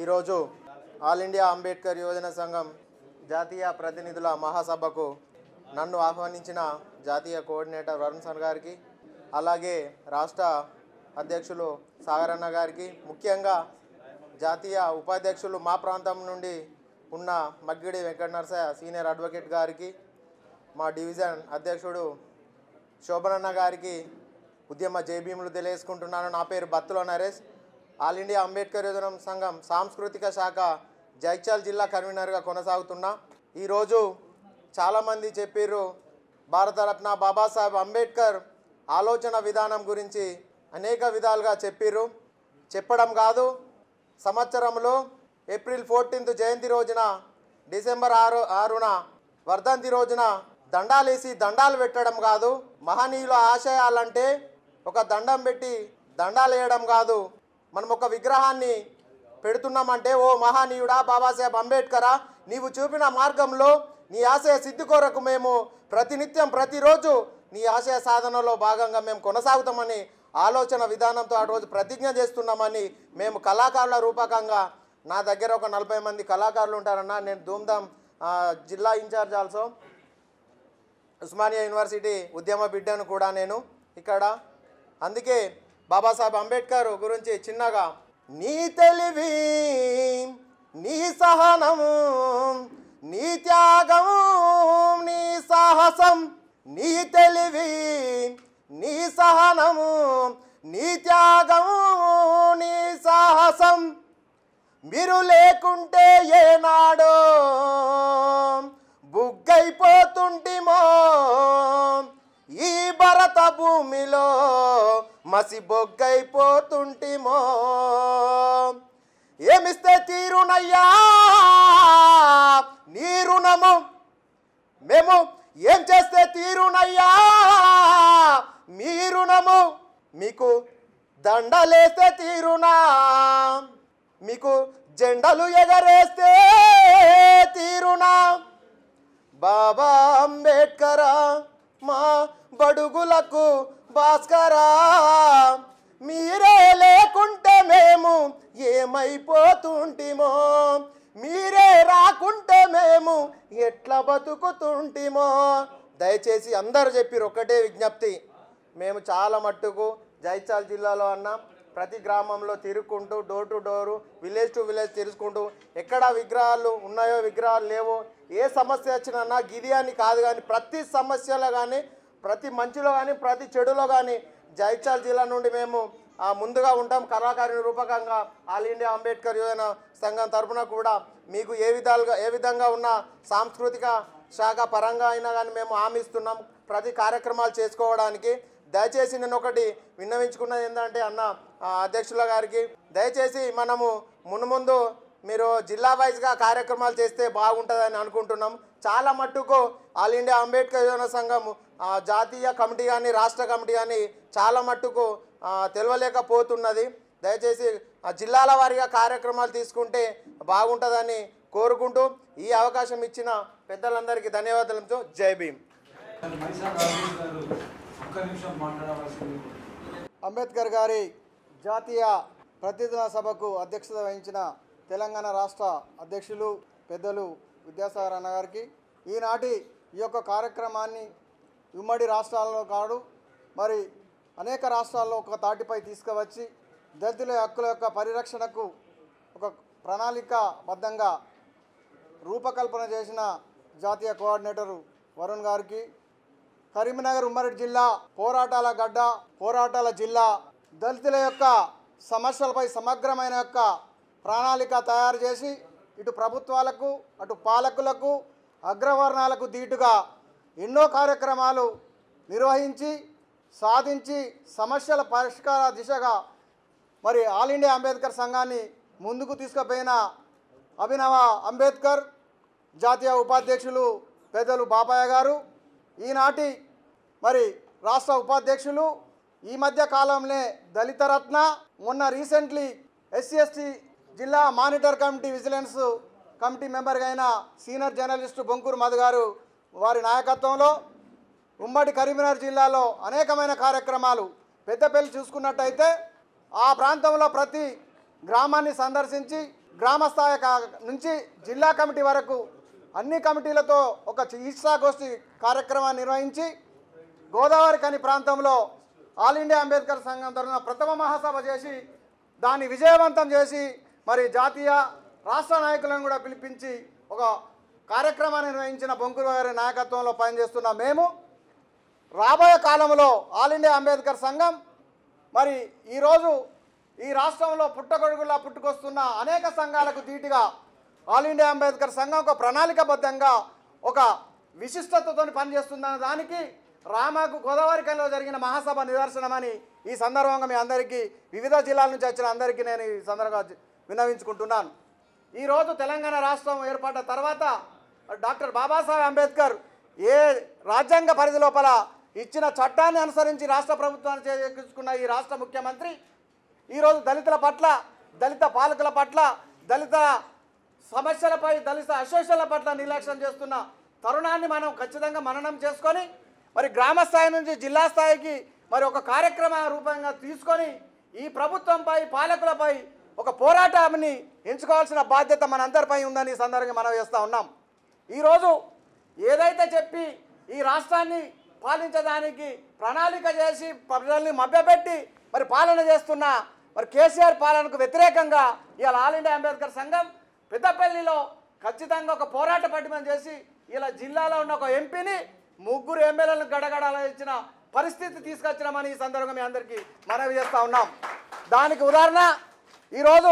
ఈరోజు all India Ambedkar యువజన సంఘం జాతీయ ప్రతినిధుల మహాసభకు నన్ను ఆహ్వానించిన జాతీయ కోఆర్డినేటర్ వరుణ్ సన్ గారికి అలాగే రాష్ట్ర అధ్యక్షులు సాగరన్న గారికి ముఖ్యంగా జాతీయ ఉపాధ్యక్షులు మా ప్రాంతం నుండి ఉన్న మగ్గిడి వెంకట నరసయ్య సీనియర్ అడ్వకేట్ గారికి మా డివిజన్ అధ్యక్షుడు శోభనన్న గారికి ఉద్యమ జేబీములు తెలియజేసుకుంటున్నాను నా పేరు బత్తుల నరేష్ ఆల్ ఇండియా అంబేద్కర్ యోజన సంఘం సాంస్కృతిక శాఖ జైచాల్ జిల్లా కన్వీనర్గా కొనసాగుతున్నా ఈరోజు చాలామంది చెప్పిర్రు భారతరత్న బాబాసాహెబ్ అంబేద్కర్ ఆలోచన విధానం గురించి అనేక విధాలుగా చెప్పిర్రు చెప్పడం కాదు సంవత్సరంలో ఏప్రిల్ ఫోర్టీన్త్ జయంతి రోజున డిసెంబర్ ఆరు ఆరున వర్ధంతి రోజున దండాలేసి దండాలు పెట్టడం కాదు మహనీయుల ఆశయాలంటే ఒక దండం పెట్టి దండాలు వేయడం కాదు మనం ఒక విగ్రహాన్ని పెడుతున్నామంటే ఓ మహానీయుడా బాబాసాహెబ్ అంబేద్కరా నీవు చూపిన మార్గంలో నీ ఆశయ సిద్ధి కొరకు మేము ప్రతినిత్యం ప్రతిరోజు నీ ఆశయ సాధనలో భాగంగా మేము కొనసాగుతామని ఆలోచన విధానంతో ఆ రోజు ప్రతిజ్ఞ చేస్తున్నామని మేము కళాకారుల రూపకంగా నా దగ్గర ఒక నలభై మంది కళాకారులు ఉంటారన్న నేను ధూమ్ధామ్ ఆ, జిల్లా ఇన్ఛార్జ్ ఆల్సో ఉస్మానియా యూనివర్సిటీ ఉద్యమ బిడ్డను కూడా నేను ఇక్కడ అందుకే బాబాసాహెబ్ అంబేద్కర్ గురించి చిన్నగా నీ తెలివి నీ సహనము నీ త్యాగం నీ సాహసం నీ తెలివి నీ సహనము నీ త్యాగం నీ సాహసం మీరు లేకుంటే ఏనాడో బుగ్గైపోతుంటిమో ఈ భరత భూమిలో మసి బొగ్గైపోతుంటిమో ఏమిస్తే తీరునయ్యా నీ రుణము మేము ఏం చేస్తే తీరునయ్యా మీ రుణము మీకు దండలేస్తే తీరునా మీకు జెండలు ఎగరేస్తే తీరునా బాబా అంబేద్కరా మా బడుగులకు భాస్కరా మీరే లేకుంటే మేము ఏమైపోతుంటిమో మీరే రాకుంటే మేము ఎట్లా బతుకుతుంటిమో దయచేసి అందరు చెప్పిరు ఒక్కటే విజ్ఞప్తి మేము చాలా మట్టుకు జైచాల్ జిల్లాలో అన్న ప్రతి గ్రామంలో తిరుక్కుంటూ door to door village to village తిరుచుకుంటూ ఎక్కడ విగ్రహాలు ఉన్నాయో విగ్రహాలు లేవో ఏ సమస్య వచ్చినా గిది అని కాదు కానీ ప్రతి సమస్యలో కానీ ప్రతి మంచిలో కానీ ప్రతి చెడులో కానీ జైచాల్ జిల్లా నుండి మేము ఆ, ముందుగా ఉంటాం కళాకారుని రూపకంగా ఆల్ ఇండియా అంబేద్కర్ యువజన సంఘం తరపున కూడా మీకు ఏ విధాలుగా ఏ విధంగా ఉన్న సాంస్కృతిక శాఖ పరంగా అయినా కానీ మేము హామీ ఇస్తున్నాం ప్రతి కార్యక్రమాలు చేసుకోవడానికి దయచేసి నేను ఒకటి విన్నవించుకున్నది ఏంటంటే అన్న ఆ, అధ్యక్షుల గారికి దయచేసి మనము మున్ముందు మీరు జిల్లా వైజ్గా కార్యక్రమాలు చేస్తే బాగుంటుందని అనుకుంటున్నాం చాలా మట్టుకు ఆల్ ఇండియా అంబేద్కర్ యువన సంఘం ఆ, జాతీయ కమిటీ కానీ రాష్ట్ర కమిటీ కానీ చాలా మట్టుకు ఆ, తెలియలేకపోతున్నది దయచేసి ఆ జిల్లాల వారీగా కార్యక్రమాలు తీసుకుంటే బాగుంటుందని కోరుకుంటూ ఈ అవకాశం ఇచ్చిన పెద్దలందరికీ ధన్యవాదాలతో జై భీమ్ మైసా రాజేష్ గారు ఒక్క నిమిషం మాట్లాడవలసింది అంబేద్కర్ గారి జాతీయ ప్రతినిధుల సభకు అధ్యక్షత వహించిన తెలంగాణ రాష్ట్ర అధ్యక్షులు పెద్దలు విద్యాసాగర్ అన్న గారికి ఈనాటి ఈ యొక్క కార్యక్రమాన్ని ఉమ్మడి రాష్ట్రాల్లో కాదు మరి అనేక రాష్ట్రాల్లో ఒక తాటిపై తీసుకువచ్చి దళితుల హక్కుల యొక్క పరిరక్షణకు ఒక ప్రణాళికాబద్ధంగా రూపకల్పన చేసిన జాతీయ కోఆర్డినేటరు వరుణ్ గారికి కరీంనగర్ ఉమ్మడి జిల్లా పోరాటాల గడ్డ పోరాటాల జిల్లా దళితుల యొక్క సమస్యలపై సమగ్రమైన యొక్క ప్రణాళిక తయారు చేసి ఇటు ప్రభుత్వాలకు అటు పాలకులకు అగ్రవర్ణాలకు దీటుగా ఎన్నో కార్యక్రమాలు నిర్వహించి సాధించి సమస్యల పరిష్కార దిశగా మరి ఆల్ ఇండియా అంబేద్కర్ సంఘాన్ని ముందుకు తీసుకుపోయిన అభినవ అంబేద్కర్ జాతీయ ఉపాధ్యక్షులు పెద్దలు బాపయ్య గారు ఈనాటి మరి రాష్ట్ర ఉపాధ్యక్షులు ఈ మధ్య కాలంలో దళిత రత్న మొన్న రీసెంట్లీ ఎస్సీ ఎస్టీ జిల్లా మానిటర్ కమిటీ విజిలెన్స్ కమిటీ మెంబర్గా అయిన సీనియర్ జర్నలిస్టు బొంకూరు మధు గారు వారి నాయకత్వంలో ఉమ్మడి కరీంనగర్ జిల్లాలో అనేకమైన కార్యక్రమాలు పెద్దపల్లి చూసుకున్నట్టయితే ఆ ప్రాంతంలో ప్రతి గ్రామాన్ని సందర్శించి గ్రామ స్థాయి కా- నుంచి జిల్లా కమిటీ వరకు అన్ని కమిటీలతో ఒక చికిత్సాగోష్ఠి కార్యక్రమాన్ని నిర్వహించి గోదావరి కని ప్రాంతంలో ఆల్ ఇండియా అంబేద్కర్ సంఘం తరఫున ప్రథమ మహాసభ చేసి దాన్ని విజయవంతం చేసి మరి జాతీయ రాష్ట్ర నాయకులను కూడా పిలిపించి ఒక కార్యక్రమాన్ని నిర్వహించిన బొంకురు గారి నాయకత్వంలో పనిచేస్తున్న మేము రాబోయే కాలంలో ఆల్ ఇండియా అంబేద్కర్ సంఘం మరి ఈరోజు ఈ రాష్ట్రంలో పుట్టగొడుగులా పుట్టుకొస్తున్న అనేక సంఘాలకు ధీటుగా ఆల్ ఇండియా అంబేద్కర్ సంఘం ఒక ప్రణాళికబద్ధంగా ఒక విశిష్టతతో పనిచేస్తుందన్న దానికి రామకు గోదావరి కనిలో జరిగిన మహాసభ నిదర్శనమని ఈ సందర్భంగా మీ అందరికీ వివిధ జిల్లాల నుంచి వచ్చిన అందరికీ నేను ఈ సందర్భంగా విన్నవించుకుంటున్నాను ఈరోజు తెలంగాణ రాష్ట్రం ఏర్పడ్డ తర్వాత డాక్టర్ బాబాసాహెబ్ అంబేద్కర్ ఏ రాజ్యాంగ పరిధి లోపల ఇచ్చిన చట్టాన్ని అనుసరించి రాష్ట్ర ప్రభుత్వాన్ని చేకూర్చుకున్న ఈ రాష్ట్ర ముఖ్యమంత్రి ఈరోజు దళితుల పట్ల దళిత పాలకుల పట్ల దళిత సమస్యలపై దళిత అసోసియేషన్ల పట్ల నిర్లక్ష్యం చేస్తున్న తరుణాన్ని మనం ఖచ్చితంగా మననం చేసుకొని మరి గ్రామ స్థాయి నుంచి జిల్లా స్థాయికి మరి ఒక కార్యక్రమ రూపంగా తీసుకొని ఈ ప్రభుత్వంపై పాలకులపై ఒక పోరాటాన్ని ఎంచుకోవాల్సిన బాధ్యత మనందరిపై ఉందని ఈ సందర్భంగా మనం చేస్తూ ఉన్నాం ఈరోజు ఏదైతే చెప్పి ఈ రాష్ట్రాన్ని పాలించడానికి ప్రణాళిక చేసి ప్రజల్ని మభ్యపెట్టి మరి పాలన చేస్తున్న మరి కేసీఆర్ పాలనకు వ్యతిరేకంగా ఇవాళ ఆల్ ఇండియా అంబేద్కర్ సంఘం పెద్దపల్లిలో ఖచ్చితంగా ఒక పోరాట పట్టిమని చేసి ఇలా జిల్లాలో ఉన్న ఒక ఎంపీని ముగ్గురు ఎమ్మెల్యేలను గడగడాల ఇచ్చిన పరిస్థితి తీసుకొచ్చినామని ఈ సందర్భంగా మీ అందరికీ మనవి చేస్తూ ఉన్నాం దానికి ఉదాహరణ ఈరోజు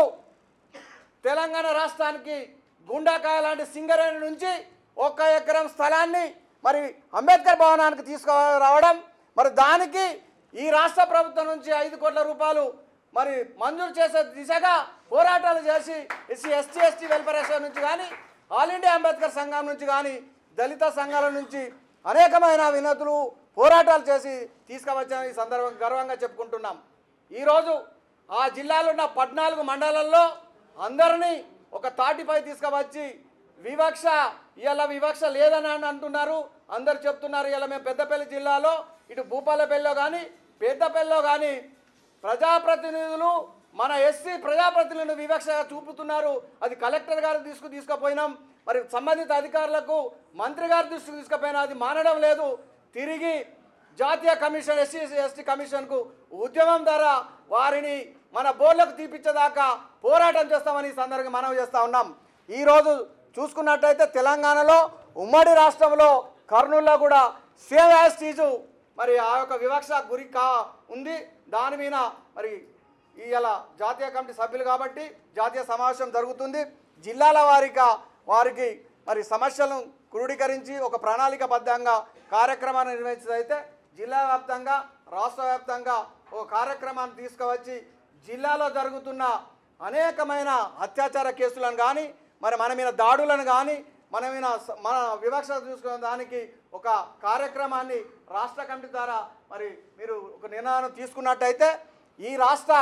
తెలంగాణ రాష్ట్రానికి గుండాకాయ లాంటి సింగరేణి నుంచి ఒక్క ఎకరం స్థలాన్ని మరి అంబేద్కర్ భవనానికి తీసుకురావడం మరి దానికి ఈ రాష్ట్ర ప్రభుత్వం నుంచి ఐదు కోట్ల రూపాయలు మరి మంజూరు చేసే దిశగా పోరాటాలు చేసి SC ST ST welfare association నుంచి కానీ ఆల్ ఇండియా అంబేద్కర్ సంఘం నుంచి కానీ దళిత సంఘాల నుంచి అనేకమైన వినతులు పోరాటాలు చేసి తీసుకువచ్చిన ఈ సందర్భంగా గర్వంగా చెప్పుకుంటున్నాం ఈరోజు ఆ జిల్లాలో ఉన్న పద్నాలుగు మండలాల్లో అందరినీ ఒక తాటిపై తీసుకువచ్చి వివక్ష ఇవాళ వివక్ష లేదని అని అంటున్నారు అందరు చెప్తున్నారు ఇలా మేము పెద్దపల్లి జిల్లాలో ఇటు భూపాలపల్లిలో కానీ పెద్దపల్లిలో కానీ ప్రజాప్రతినిధులు మన ఎస్సీ ప్రజాప్రతినిధులు వివక్షగా చూపుతున్నారు అది కలెక్టర్ గారు తీసుకు తీసుకుపోయినాం మరి సంబంధిత అధికారులకు మంత్రి గారి దృష్టికి తీసుకుపోయినా అది మానడం లేదు తిరిగి జాతీయ కమిషన్ ఎస్సీ ఎస్టీ కమిషన్కు ఉద్యమం ద్వారా వారిని మన బోర్లకు తీపిచ్చేదాకా పోరాటం చేస్తామని ఈ సందర్భంగా మనవి చేస్తూ ఉన్నాం ఈరోజు చూసుకున్నట్టయితే తెలంగాణలో ఉమ్మడి రాష్ట్రంలో కర్నూలులో కూడా సేమ్ యాజ్ టీజు మరి ఆ యొక్క వివక్ష గురి కా ఉంది దాని మీద మరి ఇవాళ జాతీయ కమిటీ సభ్యులు కాబట్టి జాతీయ సమావేశం జరుగుతుంది జిల్లాల వారిగా వారికి మరి సమస్యలను క్రోడీకరించి ఒక ప్రణాళికబద్ధంగా కార్యక్రమాన్ని నిర్వహించదైతే జిల్లా వ్యాప్తంగా రాష్ట్ర వ్యాప్తంగా ఒక కార్యక్రమాన్ని తీసుకువచ్చి జిల్లాలో జరుగుతున్న అనేకమైన అత్యాచార కేసులను కానీ మరి మన మీద దాడులను కానీ మన మీద స- మన వివక్ష చూసుకునే దానికి ఒక కార్యక్రమాన్ని రాష్ట్ర కమిటీ ద్వారా మరి మీరు ఒక నిర్ణయం తీసుకున్నట్టయితే ఈ రాష్ట్ర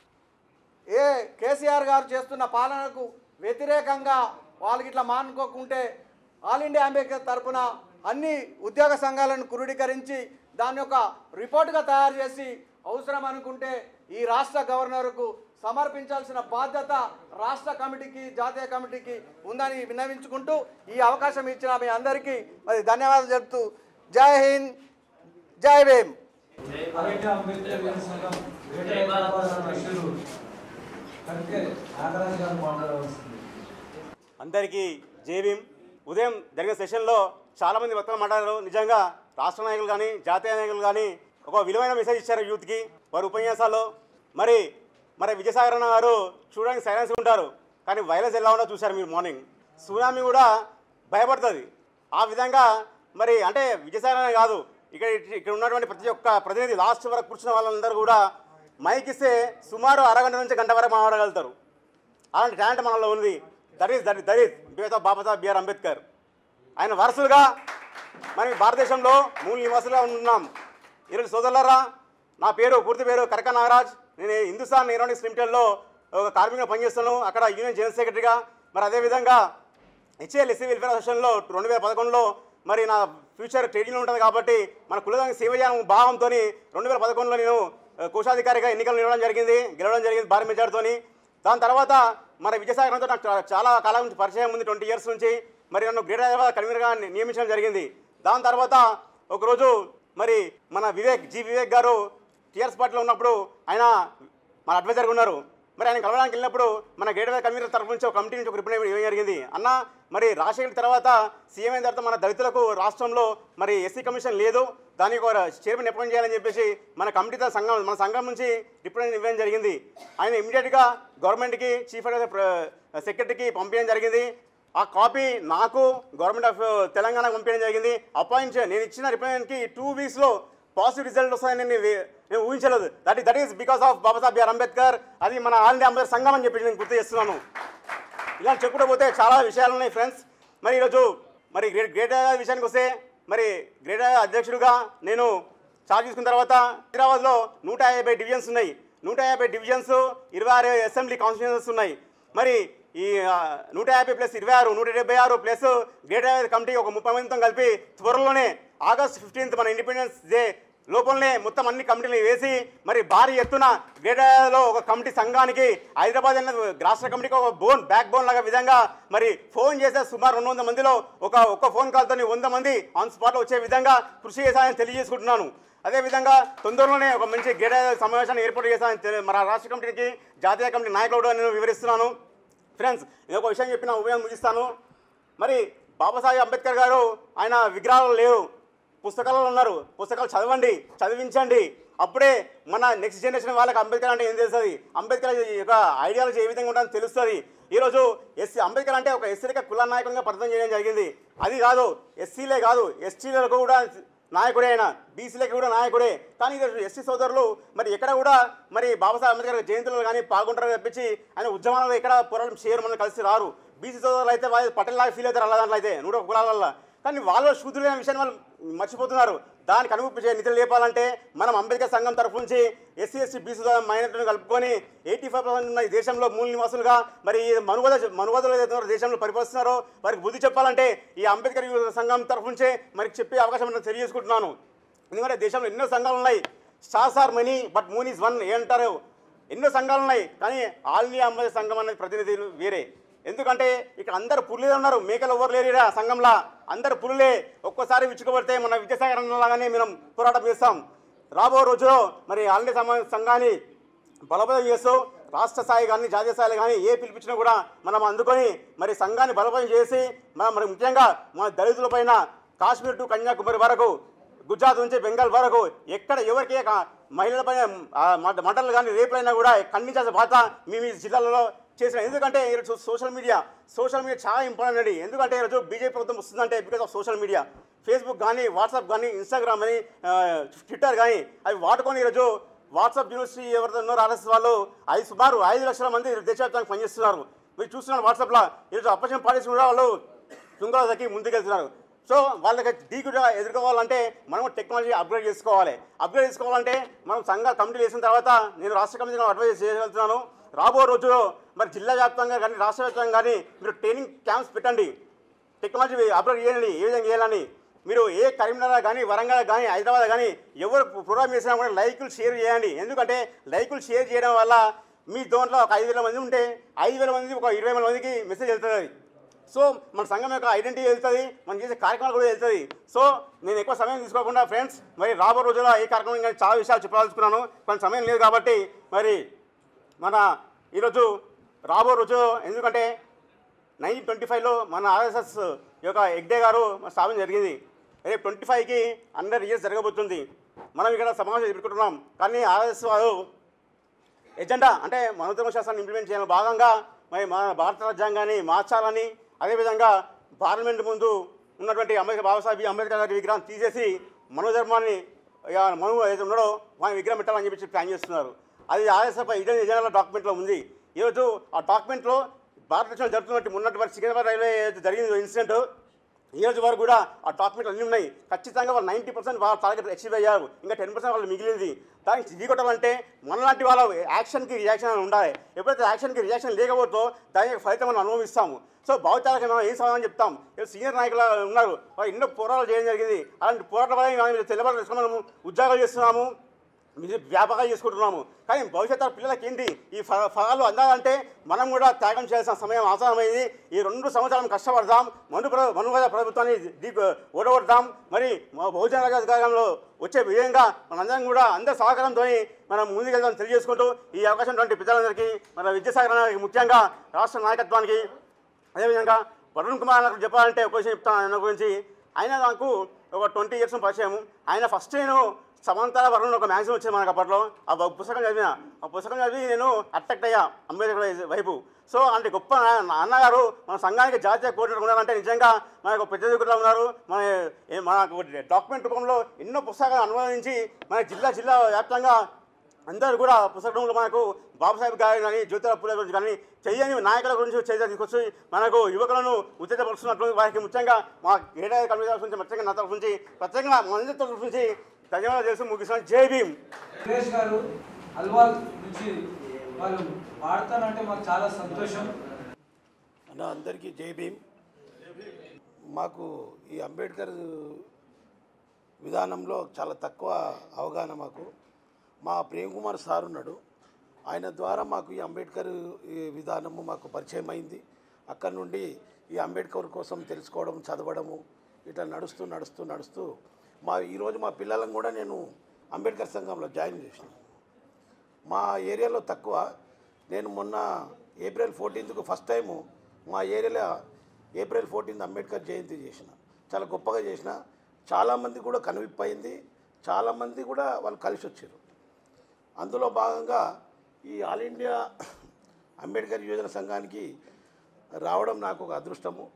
ఏ కేసీఆర్ గారు చేస్తున్న పాలనకు వ్యతిరేకంగా వాళ్ళకి ఇట్లా మానుకోకుంటే ఆల్ ఇండియా అంబేద్కర్ తరపున అన్ని ఉద్యోగ సంఘాలను క్రోడీకరించి దాన్ని ఒక రిపోర్ట్గా తయారు చేసి అవసరం అనుకుంటే ఈ రాష్ట్ర గవర్నర్కు సమర్పించాల్సిన బాధ్యత రాష్ట్ర కమిటీకి జాతీయ కమిటీకి ఉందని విన్నవించుకుంటూ ఈ అవకాశం ఇచ్చిన మీ అందరికీ మరి ధన్యవాదాలు చెప్తూ జై హింద్ జై భీమ్ అలాగే అంబేద్కర్ యువ సంఘం గ్రేటర్ హైదరాబాద్ అధ్యక్షులు కట్కే నాగరాజు గారు మాట్లాడవలసింది అందరికీ జేబీం ఉదయం జరిగిన సెషన్లో చాలామంది వక్తలు మాట్లాడారు నిజంగా రాష్ట్ర నాయకులు కానీ జాతీయ నాయకులు కానీ ఒక విలువైన మెసేజ్ ఇచ్చారు యూత్కి వారి ఉపన్యాసాల్లో మరి మరి విజయసాగర్ అన్న గారు చూడడానికి సైలెన్స్గా ఉంటారు కానీ వైలెన్స్ ఎలా ఉందో చూశారు మీరు మార్నింగ్ సునామీ కూడా భయపడుతుంది ఆ విధంగా మరి అంటే విజయసాగర్ అన్న కాదు ఇక్కడ ఇక్కడ ఉన్నటువంటి ప్రతి ఒక్క ప్రతినిధి లాస్ట్ వరకు కూర్చున్న వాళ్ళందరూ కూడా మైక్ ఇస్తే సుమారు అరగంట నుంచి గంట వరకు మాట్లాడగలుగుతారు అలాంటి టాలెంట్ మనలో ఉంది that is that that is బేతా బాబాసాహెబ్ బిఆర్ అంబేద్కర్ ఆయన వారసులుగా మనం ఈ భారతదేశంలో మూల నివాసులుగా ఉన్నాం ఈరోజు సోదరులారా నా పేరు పూర్తి పేరు కరక నాగరాజ్ నేను హిందుస్థాన్ ఏరోనిక్స్ లిమిటెడ్లో ఒక కార్మికుగా పనిచేస్తాను అక్కడ యూనియన్ జనరల్ సెక్రటరీగా మరి అదేవిధంగా హెచ్ఏఎల్ ఎస్సీ వెల్ఫేర్ అసోసియేషన్లో రెండు వేల పదకొండులో మరి నా ఫ్యూచర్ ట్రేడింగ్ ఉంటుంది కాబట్టి మన కులదానికి సేవ చేయడం భావంతో రెండు వేల పదకొండులో నేను ఆ, కోశాధికారిగా ఎన్నికలు నిలవడం జరిగింది గెలవడం జరిగింది భారీ మెజార్టీతోని దాని తర్వాత మన విజయసాగరంతో నాకు చా- చాలా కాలం నుంచి పరిచయం ఉంది ట్వంటీ ఇయర్స్ నుంచి మరి నన్ను గ్రేటర్ హైదరాబాద్ కన్వీనర్గా ని- నియమించడం జరిగింది దాని తర్వాత ఒకరోజు మరి మన వివేక్ జి వివేక్ గారు టీఆర్ఎస్ పార్టీలో ఉన్నప్పుడు ఆయన మన అడ్వైజర్గా ఉన్నారు మరి ఆయన కలవడానికి వెళ్ళినప్పుడు మన గేట్వే కన్వీనర్ తరఫు నుంచి ఒక కమిటీ నుంచి ఒక రిప్రజెంట్ ఇవ్వడం జరిగింది అన్న మరి రాజశేఖర్ తర్వాత సీఎం అయిన తర్వాత మన దళితులకు రాష్ట్రంలో మరి ఎస్సీ కమిషన్ లేదు దానికి ఒక చైర్మన్ అపాయింట్ చేయాలని చెప్పేసి మన కమిటీతో సంఘం మన సంఘం నుంచి రిప్రజెంట్ ఇవ్వడం జరిగింది ఆయన ఇమీడియట్గా గవర్నమెంట్కి చీఫ్ సెక్రటరీకి పంపించడం జరిగింది ఆ కాపీ నాకు గవర్నమెంట్ ఆఫ్ తెలంగాణ పంపించడం జరిగింది అపాయింట్ నేను ఇచ్చిన రిప్రజెంట్కి టూ వీక్స్లో పాజిటివ్ రిజల్ట్ వస్తాయని నేను వే- నేను ఊహించలేదు that that is because of Babasaheb BR Ambedkar అది మన ఆల్ ఇండియా అంబేద్కర్ సంఘం అని చెప్పి నేను గుర్తు చేస్తున్నాను ఇలా చెప్పుకుంటూ పోతే చాలా విషయాలు ఉన్నాయి ఫ్రెండ్స్ మరి ఈరోజు మరి గ్రేట్ గ్రేట్ విషయానికి వస్తే మరి గ్రేట్ అధ్యక్షుడిగా నేను చార్జ్ తీసుకున్న తర్వాత హైదరాబాద్లో నూట యాభై డివిజన్స్ ఉన్నాయి నూట యాభై డివిజన్స్ ఇరవై ఆరు అసెంబ్లీ కాన్స్టిట్యూన్సీస్ ఉన్నాయి మరి ఈ ఆ, నూట యాభై ప్లస్ ఇరవై ఆరు నూట డెబ్బై ఆరు ప్లస్ గ్రేట్ హైదరాబాద్ కమిటీ ఒక ముప్పై మందితో కలిపి త్వరలోనే ఆగస్ట్ ఫిఫ్టీన్త్ మన ఇండిపెండెన్స్ డే లోపలనే మొత్తం అన్ని కమిటీలు వేసి మరి భారీ ఎత్తున గ్రేటర్లో ఒక కమిటీ సంఘానికి హైదరాబాద్ అనే రాష్ట్ర కమిటీకి ఒక బోన్ బ్యాక్ బోన్ లాగా విధంగా మరి ఫోన్ చేసే సుమారు రెండు వందల మందిలో ఒక ఒక్క ఫోన్ కాల్తో వంద మంది ఆన్ స్పాట్లో వచ్చే విధంగా కృషి చేశానని తెలియజేసుకుంటున్నాను అదేవిధంగా తొందరలోనే ఒక మంచి గ్రేటర్ సమావేశాన్ని ఏర్పాటు చేశానని తెలి- మన రాష్ట్ర కమిటీకి జాతీయ కమిటీ నాయకులు కూడా నేను వివరిస్తున్నాను ఫ్రెండ్స్ నేను ఒక విషయం చెప్పిన ఉభయం ముగిస్తాను మరి బాబాసాహెబ్ అంబేద్కర్ గారు ఆయన విగ్రహాలు లేవు పుస్తకాలలో ఉన్నారు పుస్తకాలు చదవండి చదివించండి అప్పుడే మన నెక్స్ట్ జనరేషన్ వాళ్ళకి అంబేద్కర్ అంటే ఏం తెలుస్తుంది అంబేద్కర్ యొక్క ఐడియాలజీ ఏ విధంగా ఉంటుందని తెలుస్తుంది ఈరోజు ఎస్సీ అంబేద్కర్ అంటే ఒక ఎస్సీలకి కుల నాయకునిగా పరిచయం చేయడం జరిగింది అది కాదు ఎస్సీలే కాదు ఎస్టీలకు కూడా నాయకుడే ఆయన బీసీలకి కూడా నాయకుడే కానీ ఈరోజు ఎస్సీ సోదరులు మరి ఎక్కడ కూడా మరి బాబాసాహెబ్ అంబేద్కర్ జయంతులు కానీ పాల్గొంటారు తప్పించి ఆయన ఉద్యమాలలో ఎక్కడ పోరాటం చేయరు మనం కలిసి రారు బీసీ సోదరులు అయితే వాళ్ళు పటేల్ లాగా ఫీల్ అవుతారు అలా దాంట్లో అయితే నూట ఒక కులాల కానీ వాళ్ళు శూద్రులైన విషయాన్ని వాళ్ళు మర్చిపోతున్నారు దానికి అనుభూతి చే నిధులు లేపాలంటే మనం అంబేద్కర్ సంఘం తరఫు నుంచి ఎస్సీ ఎస్టీ బీసీ మైనార్టీలను కలుపుకొని ఎయిటీ ఫైవ్ పర్సెంట్ ఉన్న ఈ దేశంలో మూల నివాసులుగా మరి ఈ మనుగోద మనుగోదలు ఏదైతే ఉన్నారో దేశంలో పరిపాలిస్తున్నారో వారికి బుద్ధి చెప్పాలంటే ఈ అంబేద్కర్ యువ సంఘం తరఫు నుంచే మరి చెప్పే అవకాశం నేను తెలియజేసుకుంటున్నాను ఎందుకంటే దేశంలో ఎన్నో సంఘాలు ఉన్నాయి stars are many but moon is one ఏంటారు ఎన్నో సంఘాలు ఉన్నాయి కానీ ఆల్ ఇండియా అంబేద్కర్ సంఘం అనేది ప్రతినిధులు వేరే ఎందుకంటే ఇక్కడ అందరు పులులే ఉన్నారు మేకలు ఎవరు లేరురా సంఘంలా అందరు పులులే ఒక్కోసారి విచ్చుకోబడితే మన విద్యాసాగర్ లాగానే మనం పోరాటం చేస్తాం రాబో రోజులో మరి ఆల్ ఇండియా సమ- సంఘాన్ని బలోపేతం చేస్తూ రాష్ట్ర స్థాయి కానీ జాతీయ స్థాయిలో కానీ ఏ పిలిపించినా కూడా మనం అందుకొని మరి సంఘాన్ని బలోపేతం చేసి మనం మరి ముఖ్యంగా మన దళితుల పైన కాశ్మీర్ టు కన్యాకుమారి వరకు గుజరాత్ నుంచి బెంగాల్ వరకు ఎక్కడ ఎవరికి కా- మహిళలపైన ఆ, మ- మంటలు కానీ రేపులైనా కూడా ఖండించాల్సిన బాధ మీ మీ జిల్లాలలో చేసిన ఎందుకంటే ఈరోజు సోషల్ మీడియా సోషల్ మీడియా చాలా ఇంపార్టెంట్ అండి ఎందుకంటే ఈరోజు బీజేపీ ప్రభుత్వం వస్తుందంటే because of social media Facebook కానీ వాట్సాప్ కానీ ఇన్స్టాగ్రామ్ కానీ ఆ, ట్విట్టర్ కానీ అవి వాడుకొని ఈరోజు వాట్సాప్ యూనివర్సిటీ ఎవరైతే ఉన్నారో ఆర్ఎస్ వాళ్ళు ఐదు సుమారు ఐదు లక్షల మంది దేశవ్యాప్తంగా పనిచేస్తున్నారు మీరు చూస్తున్నారు వాట్సాప్లో ఈరోజు అపోజిషన్ పార్టీస్ కూడా వాళ్ళు తుంగలకి ముందుకెళ్తున్నారు సో వాళ్ళకి ఢీకుగా ఎదుర్కోవాలంటే మనం టెక్నాలజీ అప్గ్రేడ్ చేసుకోవాలి అప్గ్రేడ్ చేసుకోవాలంటే మనం సంఘ కమిటీలు వేసిన తర్వాత నేను రాష్ట్ర కమిటీలో అడ్వైజ్ చేయగలుగుతున్నాను రాబో రోజుల్లో మరి జిల్లా వ్యాప్తంగా కానీ రాష్ట్ర వ్యాప్తంగా కానీ మీరు ట్రైనింగ్ క్యాంప్స్ పెట్టండి టెక్నాలజీ అప్గ్రేడ్ చేయండి ఏ విధంగా చేయాలని మీరు ఏ కరీంనగర్ కానీ వరంగల్ కానీ హైదరాబాద్ కానీ ఎవరు ప్రోగ్రామ్ చేసినా కూడా లైకులు షేర్ చేయండి ఎందుకంటే లైకులు షేర్ చేయడం వల్ల మీ దాంట్లో ఒక ఐదు వేల మంది ఉంటే ఐదు వేల మంది ఒక ఇరవై వేల మందికి మెసేజ్ వెళ్తుంది అది సో మన సంఘం యొక్క ఐడెంటిటీ వెళ్తుంది మనం చేసే కార్యక్రమాలు కూడా వెళ్తుంది సో నేను ఎక్కువ సమయం తీసుకోకుండా ఫ్రెండ్స్ మరి రాబో రోజుల్లో ఈ కార్యక్రమం ఇంకా చాలా విషయాలు చెప్పాలనుకున్నాను కొంత సమయం లేదు కాబట్టి మరి మన ఈరోజు రాబో రోజు ఎందుకంటే నైన్టీన్ ట్వంటీ ఫైవ్లో మన ఆర్ఎస్ఎస్ యొక్క ఎగ్డే గారు స్థాపన జరిగింది రేపు ట్వంటీ ఫైవ్కి హండ్రెడ్ ఇయర్స్ జరగబోతుంది మనం ఇక్కడ సమావేశం పెట్టుకుంటున్నాం కానీ ఆర్ఎస్ఎస్ వారు ఎజెండా అంటే మనోధర్మ శాస్త్రాన్ని ఇంప్లిమెంట్ చేయడం భాగంగా మరి మన భారత రాజ్యాంగాన్ని మార్చాలని అదేవిధంగా పార్లమెంట్ ముందు ఉన్నటువంటి అంబేద్కర్ బాబాసాహెబ్ బి. అంబేద్కర్ గారి విగ్రహం తీసేసి మనోధర్మాన్ని ఇక మను ఏదైతే ఉన్నాడో వారి విగ్రహం పెట్టాలని చెప్పి ప్లాన్ చేస్తున్నారు అది ఆర్ఎస్ఎఫ్ ఇదే ఎజెండా డాక్యుమెంట్లో ఉంది ఈరోజు ఆ డాక్యుమెంట్లో భారతదేశంలో జరుగుతున్నట్టు మొన్నటి వరకు సికింద్రాబాద్ రైల్వే ఏదైతే జరిగింది ఇన్సిడెంట్ ఈ రోజు వరకు కూడా ఆ డాక్యుమెంట్లు అన్నీ ఉన్నాయి ఖచ్చితంగా వాళ్ళు నైంటీ పర్సెంట్ వాళ్ళ టార్గెట్ అచీవ్ అయ్యారు ఇంకా టెన్ పర్సెంట్ వాళ్ళు మిగిలింది దానికి దిగొట్టాలంటే మనలాంటి వాళ్ళ యాక్షన్కి రియాక్షన్ అని ఉండాలి ఎప్పుడైతే యాక్షన్కి రియాక్షన్ లేకపోతే దాని యొక్క ఫలితం మనం అనుభవిస్తాము సో భావితాలకు మనం ఏం సమాధానం చెప్తాం ఇప్పుడు సీనియర్ నాయకులు ఉన్నారు వాళ్ళు ఎన్నో పోరాటాలు చేయడం జరిగింది అలాంటి పోరాటాల వల్ల మనం తెల్లవారు తెలుసుకొని మనము ఉద్యోగాలు చేస్తున్నాము ఇది వ్యాపకంగా చేసుకుంటున్నాము కానీ భవిష్యత్ తరం పిల్లలకి ఏంటి ఈ ఫ- ఫలాలు అందాలంటే మనం కూడా త్యాగం చేయాల్సిన సమయం అవసరమైంది ఈ రెండు సంవత్సరాలు కష్టపడదాం మను ప్ర మనుగడ ప్రభుత్వాన్ని దీ ఓడగొడదాం మరి మా బహుజన రాజ్యాంగంలో వచ్చే విధంగా మనందరం కూడా అందరి సహకారంతో మనం ముందుకెళ్దాం తెలియజేసుకుంటూ ఈ అవకాశం ఉన్నటువంటి పెద్దలందరికీ మన విద్యాసాగర్ అన్నకి ముఖ్యంగా రాష్ట్ర నాయకత్వానికి అదేవిధంగా వరుణ్ కుమార్ నాకు చెప్పాలంటే ఒక విషయం చెప్తాను ఆయన గురించి ఆయన నాకు ఒక ట్వంటీ ఇయర్స్ పరిచయం ఆయన ఫస్ట్ నేను సమంత వరుణ్ ఒక మ్యాగజైన్ వచ్చింది మనకు అప్పట్లో ఆ బ- పుస్తకం చదివిన ఆ పుస్తకం చదివి నేను అట్రాక్ట్ అయ్యా అంబేద్కర్ వైపు సో అంటే గొప్ప నా- నా అన్నగారు మన సంఘానికి జాతీయ కోఆర్డినేటర్ ఉన్నారంటే నిజంగా మనకు పెద్ద దిగుడులో ఉన్నారు మన ఏ- మనకు డాక్యుమెంట్ రూపంలో ఎన్నో పుస్తకాలు అనుభవించి మన జిల్లా జిల్లా వ్యాప్తంగా అందరూ కూడా పుస్తకంలో మనకు బాబాసాహెబ్ గారి కానీ జ్యోతిరావు పూలే గురించి కానీ చెయ్యని నాయకుల గురించి చర్చ తీసుకొచ్చి మనకు యువకులను ఉత్తేజపరుస్తున్నట్లు వారికి ముఖ్యంగా మా ఏడాది కమిటీ తరఫు నుంచి ముఖ్యంగా నా తరఫు నుంచి ప్రత్యేకంగా మనందరి తరఫు నుంచి ధన్యవాదాలు చేస్తూ ముగిస్తున్నాను జై భీమ్ సురేష్ గారు అల్వాల్ నుంచి వాళ్ళు పాడతానంటే మాకు చాలా సంతోషం అన్న అందరికీ జై భీమ్ మాకు ఈ అంబేద్కర్ విధానంలో చాలా తక్కువ అవగాహన మాకు మా ప్రేమ్ కుమార్ సార్ ఉన్నాడు ఆయన ద్వారా మాకు ఈ అంబేద్కర్ ఈ విధానము మాకు పరిచయం అయింది అక్కడి నుండి ఈ అంబేద్కర్ కోసం తెలుసుకోవడం చదవడము ఇట్లా నడుస్తూ నడుస్తూ నడుస్తూ మా ఈరోజు మా పిల్లలను కూడా నేను అంబేద్కర్ సంఘంలో జాయిన్ చేసిన మా ఏరియాలో తక్కువ నేను మొన్న ఏప్రిల్ ఫోర్టీన్త్కు ఫస్ట్ టైము మా ఏరియాలో ఏప్రిల్ ఫోర్టీన్త్ అంబేద్కర్ జయంతి చేసిన చాలా గొప్పగా చేసిన చాలామంది కూడా కనువిప్పు అయింది చాలామంది కూడా వాళ్ళు కలిసి వచ్చారు అందులో భాగంగా ఈ ఆల్ ఇండియా అంబేద్కర్ యోజన సంఘానికి రావడం నాకు ఒక అదృష్టము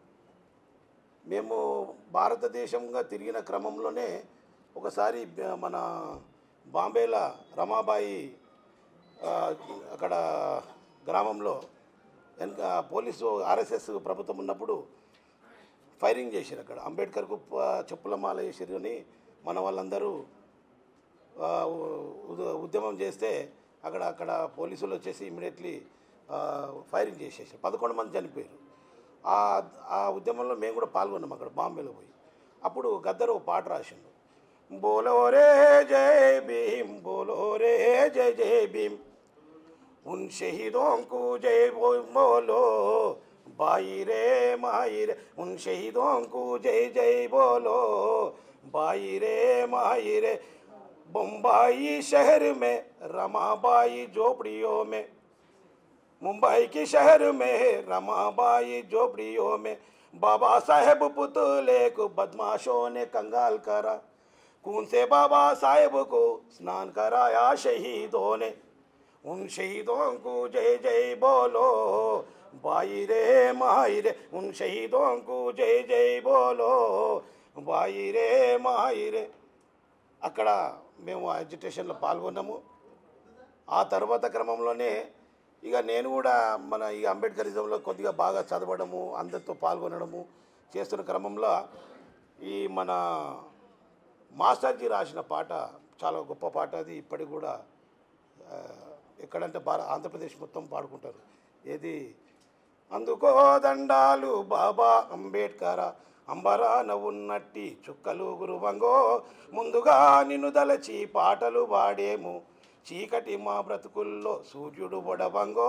మేము భారతదేశంగా తిరిగిన క్రమంలోనే ఒకసారి బ- మన బాంబేల రమాబాయి ఆ, అక్కడ గ్రామంలో వెనక పోలీసు ఆర్ఎస్ఎస్ ప్రభుత్వం ఉన్నప్పుడు ఫైరింగ్ చేశారు అక్కడ అంబేద్కర్కు ప- చెప్పుల మాల వేసారు అని మన వాళ్ళందరూ ఆ, ఉ- ఉద్యమం చేస్తే అక్కడ అక్కడ పోలీసులు వచ్చేసి ఇమీడియట్లీ ఫైరింగ్ చేసేసారు పదకొండు మంది చనిపోయారు ఆ ఆ ఉద్యమంలో మేము కూడా పాల్గొన్నాం అక్కడ బాంబేలో పోయి అప్పుడు గద్దరు ఒక పాట రాసిండు బోలో రే జై భీమ్ బోలో రే జై జై భీమ్ उन शहीदों को जय बो- बोलो बाई रे माई रे उन शहीदों को जय जय बोलो बाई रे माई रे बम्बई शहर में रमाबाई झोपड़ियों में मुंबई के शहर में रमाबाई झोपड़ियों में बाबा साहेब पुतले को बदमाशों ने कंगाल करा खून से बाबा साहेब को स्नान कराया शहीदों ने उन शहीदों को जय जय बोलो बाई रे माई रे उन शहीदों को जय जय बोलो బాయి రే మాయి రే అక్కడ మేము ఆ ఎడ్యుటేషన్లో పాల్గొన్నాము ఆ తర్వాత క్రమంలోనే ఇక నేను కూడా మన ఈ అంబేద్కరిజంలో కొద్దిగా బాగా చదవడము అందరితో పాల్గొనడము చేస్తున్న క్రమంలో ఈ మన మాస్టర్జీ రాసిన పాట చాలా గొప్ప పాట అది ఇప్పటికి కూడా ఆ, ఎక్కడంటే భార ఆంధ్రప్రదేశ్ మొత్తం పాడుకుంటారు ఏది అందుకో దండాలు బాబా అంబేడ్కర అంబరాన ఉన్నట్టి చుక్కలు గురువంగో ముందుగా నిన్ను దలచి పాటలు పాడేము చీకటి మా బ్రతుకుల్లో సూర్యుడు బొడవంగో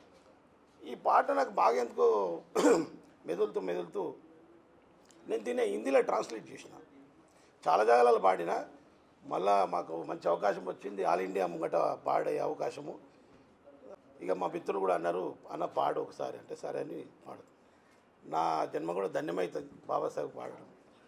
ఈ పాట నాకు బాగా ఎందుకో మెదులుతూ మెదులుతూ నేను దీన్ని హిందీలో ట్రాన్స్లేట్ చేసిన చాలా జాగాలలో పాడిన మళ్ళా మాకు మంచి అవకాశం వచ్చింది ఆల్ ఇండియా ముంగట పాడే అవకాశము ఇక మా మిత్రులు కూడా అన్నారు అన్న పాడు ఒకసారి అంటే సరే అని పాడు నా జన్మ కూడా ధన్యమవుతుంది బాబాసాహెబ్ పాడడం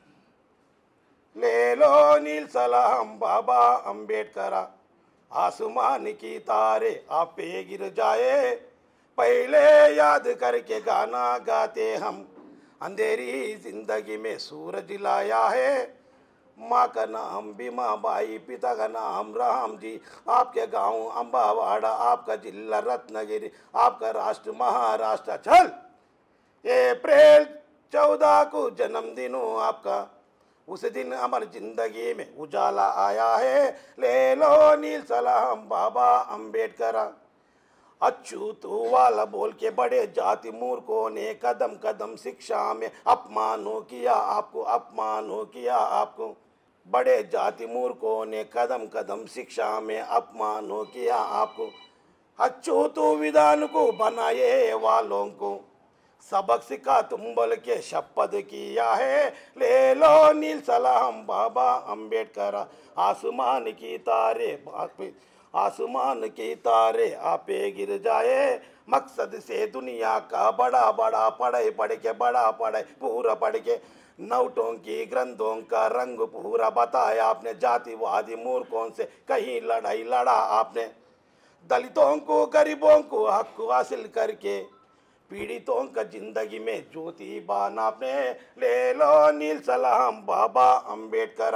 లేలో నీల్ సలాం బాబా అంబేడ్కర आसमान की तारे आप पे गिर जाए पहले याद करके गाना गाते हम अंधेरी जिंदगी में सूरज लाया है माँ का नाम बीमा बाई पिता का नाम राम जी आपके गांव अम्बावाड़ा आपका जिला रत्नगिरी आपका राष्ट्र महाराष्ट्र चल अप्रैल चौदह को जन्मदिन हो आपका उस दिन हमारी जिंदगी में उजाला आया है ले लो नील सलाम बाबा अंबेडकर अच्युत वाला बोल के बड़े जाति मूर्खों ने कदम कदम शिक्षा में अपमान हो किया आपको अपमान हो किया आपको बड़े जाति मूर्खों ने कदम कदम शिक्षा में अपमानों किया आपको अच्युतो विधान को बनाए वालों को सबक सिखा तुम बल के शपथ किया है ले लो नील सलाम बाबा अंबेडकर आसमान की तारे बाप पे आसमान की तारे आपे गिर जाए मकसद से दुनिया का बड़ा बड़ा पढ़े पढ़ के बड़ा पढ़े पूरा पढ़ के नोटों की ग्रंथों का रंग पूरा बताया आपने जातिवादी मूर्खों से कहीं लड़ाई लड़ा आपने दलितों को गरीबों को हक हासिल करके पीड़ितों का जिंदगी में ज्योति बान आपने ले लो नील सलाम बाबा अंबेडकर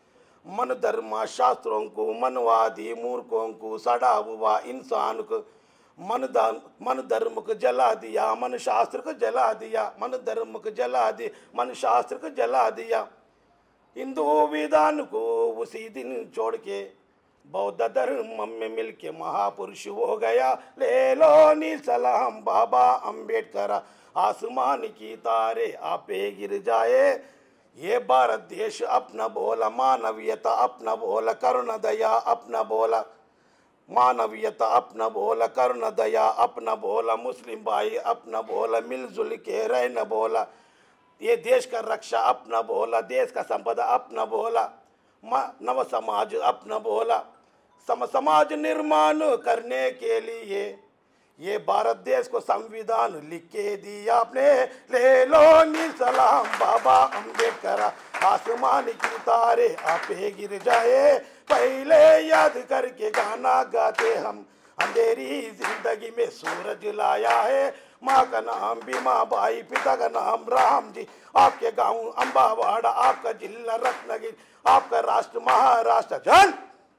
मन धर्म शास्त्रों को मनवादी मूर्खों को सड़ा हुआ इंसान को मन धर्म मन धर्म को जला दिया मन शास्त्र को जला दिया मन धर्म को जला दिया मन शास्त्र को जला दिया हिंदू विधान को उसी दिन छोड़ के बौद्ध धर्म में मिलके महापुरुष हो गया ले लो नी सलाम बाबा अंबेडकर आसमान की तारे आपे गिर जाए ये भारत देश अपना बोला मानवीयता अपना बोला करुण दया अपना बोला मानवीयता अपना बोला करुण दया अपना बोला मुस्लिम भाई अपना बोला मिलजुल के रहना बोला ये देश का रक्षा अपना बोला देश का संपदा अपना बोला मा- नव समाज अपना बोला सम समाज निर्माण करने के लिए ये भारत देश को संविधान लिख के दिया आपने ले लो नी सलाम बाबा अम्बेडकर आसमान की तारे आपे गिर जाए पहले याद करके गाना गाते हम अंधेरी जिंदगी में सूरज लाया है माँ का नाम भीमा बाई पिता का नाम राम जी आपके गांव अम्बावाड़ा आपका जिला रत्नगिरी आपका राष्ट्र महाराष्ट्र जन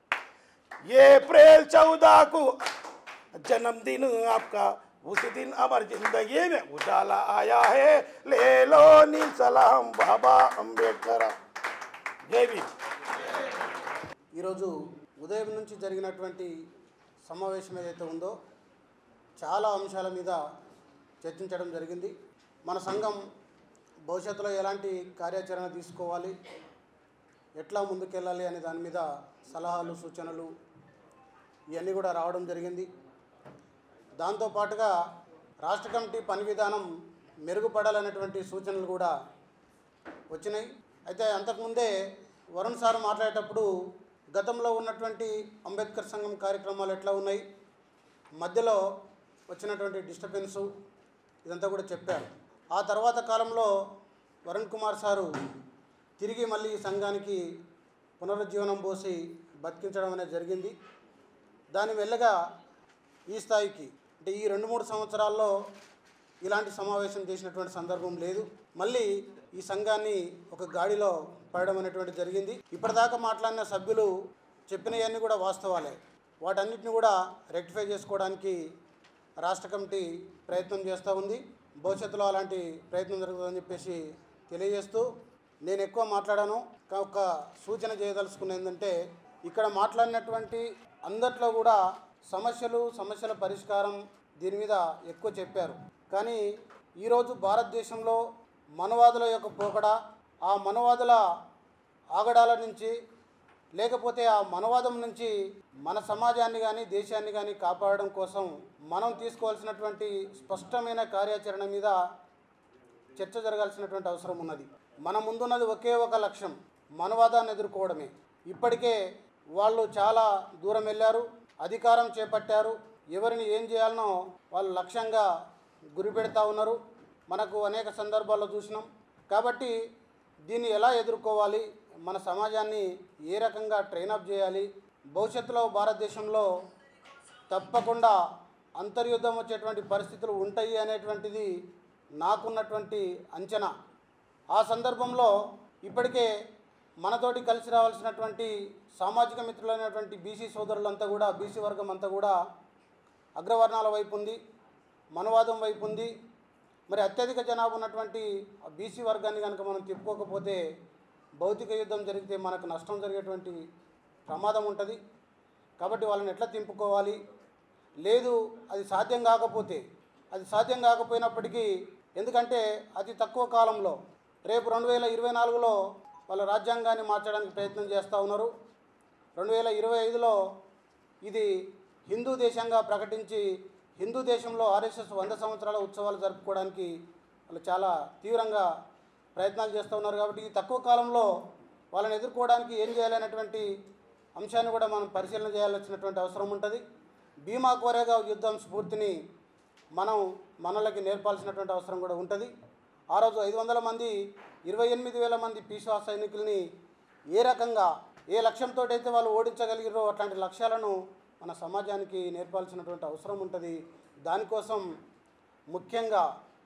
ये अप्रैल चौदह को जन्मदिन आपका उस दिन अमर जिंदगी में उजाला आया है ले लो नी सलाम बाबा अंबेडकर जय भीम ఈరోజు ఉదయం నుంచి జరిగినటువంటి సమావేశం ఏదైతే ఉందో చాలా అంశాల మీద చర్చించడం జరిగింది మన సంఘం భవిష్యత్తులో ఎలాంటి కార్యాచరణ తీసుకోవాలి ఎట్లా ముందుకెళ్ళాలి అనే దాని మీద సలహాలు సూచనలు ఇవన్నీ కూడా రావడం జరిగింది దాంతోపాటుగా రాష్ట్ర కమిటీ పని విధానం మెరుగుపడాలనేటువంటి సూచనలు కూడా వచ్చినాయి అయితే అంతకుముందే వరుణ్ సార్ మాట్లాడేటప్పుడు గతంలో ఉన్నటువంటి అంబేద్కర్ సంఘం కార్యక్రమాలు ఎట్లా ఉన్నాయి మధ్యలో వచ్చినటువంటి డిస్టర్బెన్సు ఇదంతా కూడా చెప్పారు ఆ తర్వాత కాలంలో వరుణ్ కుమార్ సారు తిరిగి మళ్ళీ ఈ సంఘానికి పునరుజ్జీవనం పోసి బతికించడం అనేది జరిగింది దాని మెల్లగా ఈ స్థాయికి అంటే ఈ రెండు మూడు సంవత్సరాల్లో ఇలాంటి సమావేశం చేసినటువంటి సందర్భం లేదు మళ్ళీ ఈ సంఘాన్ని ఒక గాడిలో పడడం అనేటువంటి జరిగింది ఇప్పటిదాకా మాట్లాడిన సభ్యులు చెప్పినవన్నీ కూడా వాస్తవాలే వాటన్నిటిని కూడా రెక్టిఫై చేసుకోవడానికి రాష్ట్ర కమిటీ ప్రయత్నం చేస్తూ ఉంది భవిష్యత్తులో అలాంటి ప్రయత్నం జరుగుతుందని చెప్పేసి తెలియజేస్తూ నేను ఎక్కువ మాట్లాడాను కా- ఒక సూచన చేయదలుచుకున్న ఏంటంటే ఇక్కడ మాట్లాడినటువంటి అందట్లో కూడా సమస్యలు సమస్యల పరిష్కారం దీని మీద ఎక్కువ చెప్పారు కానీ ఈరోజు భారతదేశంలో మనవాదుల యొక్క పోకడ ఆ మనవాదుల ఆగడాల నుంచి లేకపోతే ఆ మనవాదం నుంచి మన సమాజాన్ని కానీ దేశాన్ని కానీ కాపాడడం కోసం మనం తీసుకోవాల్సినటువంటి స్పష్టమైన కార్యాచరణ మీద చర్చ జరగాల్సినటువంటి అవసరం ఉన్నది మన ముందున్నది ఒకే ఒక లక్ష్యం మనవాదాన్ని ఎదుర్కోవడమే ఇప్పటికే వాళ్ళు చాలా దూరం వెళ్ళారు అధికారం చేపట్టారు ఎవరిని ఏం చేయాలనో వాళ్ళు లక్ష్యంగా గురి పెడతా ఉన్నారు మనకు అనేక సందర్భాల్లో చూసినాం కాబట్టి దీన్ని ఎలా ఎదుర్కోవాలి మన సమాజాన్ని ఏ రకంగా ట్రైన్ అప్ చేయాలి భవిష్యత్తులో భారతదేశంలో తప్పకుండా అంతర్యుద్ధం వచ్చేటువంటి పరిస్థితులు ఉంటాయి అనేటువంటిది నాకున్నటువంటి అంచనా ఆ సందర్భంలో ఇప్పటికే మనతోటి కలిసి రావాల్సినటువంటి సామాజిక మిత్రులైనటువంటి బీసీ సోదరులంతా కూడా బీసీ వర్గం అంతా కూడా అగ్రవర్ణాల వైపు ఉంది మనవాదం వైపు ఉంది మరి అత్యధిక జనాభా ఉన్నటువంటి ఆ బీసీ వర్గాన్ని కనుక మనం తిప్పుకోకపోతే భౌతిక యుద్ధం జరిగితే మనకు నష్టం జరిగేటువంటి ప్రమాదం ఉంటుంది కాబట్టి వాళ్ళని ఎట్లా తింపుకోవాలి లేదు అది సాధ్యం కాకపోతే అది సాధ్యం కాకపోయినప్పటికీ ఎందుకంటే అతి తక్కువ కాలంలో రేపు రెండు వేల ఇరవై నాలుగులో వాళ్ళ రాజ్యాంగాన్ని మార్చడానికి ప్రయత్నం చేస్తూ ఉన్నారు రెండు వేల ఇరవై ఐదులో ఇది హిందూ దేశంగా ప్రకటించి హిందూ దేశంలో ఆర్ఎస్ఎస్ వంద సంవత్సరాల ఉత్సవాలు జరుపుకోవడానికి వాళ్ళు చాలా తీవ్రంగా ప్రయత్నాలు చేస్తూ ఉన్నారు కాబట్టి ఈ తక్కువ కాలంలో వాళ్ళని ఎదుర్కోవడానికి ఏం చేయాలనేటువంటి అంశాన్ని కూడా మనం పరిశీలన చేయాల్సినటువంటి అవసరం ఉంటుంది భీమా కోరేగా యుద్ధం స్ఫూర్తిని మనం మనలకి నేర్పాల్సినటువంటి అవసరం కూడా ఉంటుంది ఆ రోజు ఐదు వందల మంది ఇరవై ఎనిమిది వేల మంది పీసా సైనికుల్ని ఏ రకంగా ఏ లక్ష్యంతో అయితే వాళ్ళు ఓడించగలిగారో అట్లాంటి లక్ష్యాలను మన సమాజానికి నేర్పాల్సినటువంటి అవసరం ఉంటుంది దానికోసం ముఖ్యంగా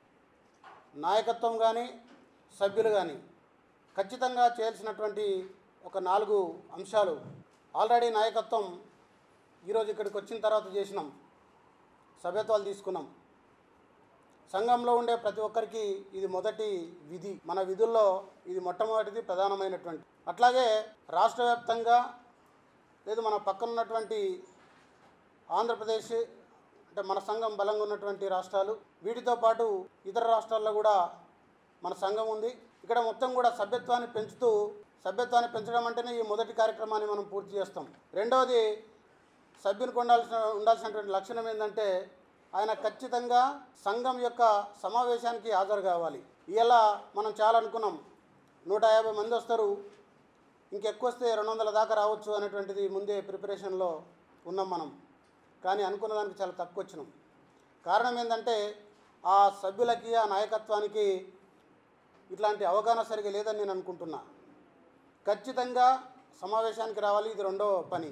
నాయకత్వం కానీ సభ్యులు కానీ ఖచ్చితంగా చేయాల్సినటువంటి ఒక నాలుగు అంశాలు ఆల్రెడీ నాయకత్వం ఈరోజు ఇక్కడికి వచ్చిన తర్వాత చేసినాం సభ్యత్వాలు తీసుకున్నాం సంఘంలో ఉండే ప్రతి ఒక్కరికి ఇది మొదటి విధి మన విధుల్లో ఇది మొట్టమొదటిది ప్రధానమైనటువంటి అట్లాగే రాష్ట్ర వ్యాప్తంగా లేదు మన పక్కన ఉన్నటువంటి ఆంధ్రప్రదేశ్ అంటే మన సంఘం బలంగా ఉన్నటువంటి రాష్ట్రాలు వీటితో పాటు ఇతర రాష్ట్రాల్లో కూడా మన సంఘం ఉంది ఇక్కడ మొత్తం కూడా సభ్యత్వాన్ని పెంచుతూ సభ్యత్వాన్ని పెంచడం అంటేనే ఈ మొదటి కార్యక్రమాన్ని మనం పూర్తి చేస్తాం రెండవది సభ్యునికి ఉండాల్సిన ఉండాల్సినటువంటి లక్షణం ఏంటంటే ఆయన ఖచ్చితంగా సంఘం యొక్క సమావేశానికి హాజరు కావాలి ఇలా మనం చాలా అనుకున్నాం నూట యాభై మంది వస్తారు ఇంకెక్కువ వస్తే రెండు వందల దాకా రావచ్చు అనేటువంటిది ముందే ప్రిపరేషన్లో ఉన్నాం మనం కానీ అనుకున్న దానికి చాలా తక్కువ వచ్చినాం కారణం ఏంటంటే ఆ సభ్యులకి ఆ నాయకత్వానికి ఇట్లాంటి అవగాహన సరిగా లేదని నేను అనుకుంటున్నా ఖచ్చితంగా సమావేశానికి రావాలి ఇది రెండో పని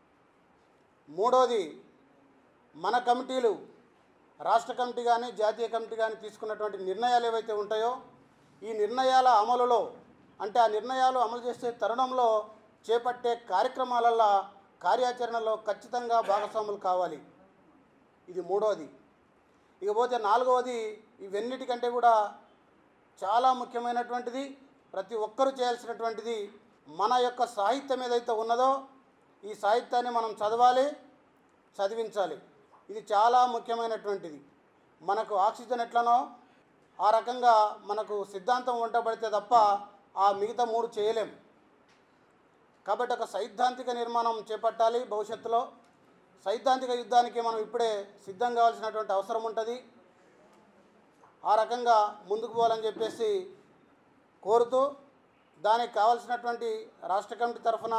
మూడోది మన కమిటీలు రాష్ట్ర కమిటీ కానీ జాతీయ కమిటీ కానీ తీసుకున్నటువంటి నిర్ణయాలు ఏవైతే ఉంటాయో ఈ నిర్ణయాల అమలులో అంటే ఆ నిర్ణయాలు అమలు చేసే తరుణంలో చేపట్టే కార్యక్రమాలల్లో కార్యాచరణలో ఖచ్చితంగా భాగస్వాములు కావాలి ఇది మూడోది ఇకపోతే నాలుగవది ఇవన్నిటికంటే కూడా చాలా ముఖ్యమైనటువంటిది ప్రతి ఒక్కరూ చేయాల్సినటువంటిది మన యొక్క సాహిత్యం ఏదైతే ఉన్నదో ఈ సాహిత్యాన్ని మనం చదవాలి చదివించాలి ఇది చాలా ముఖ్యమైనటువంటిది మనకు ఆక్సిజన్ ఎట్లనో ఆ రకంగా మనకు సిద్ధాంతం వంటబడితే తప్ప ఆ మిగతా మూడు చేయలేం కాబట్టి ఒక సైద్ధాంతిక నిర్మాణం చేపట్టాలి భవిష్యత్తులో సైద్ధాంతిక యుద్ధానికి మనం ఇప్పుడే సిద్ధం కావాల్సినటువంటి అవసరం ఉంటుంది ఆ రకంగా ముందుకు పోవాలని చెప్పేసి కోరుతూ దానికి కావాల్సినటువంటి రాష్ట్ర కమిటీ తరఫున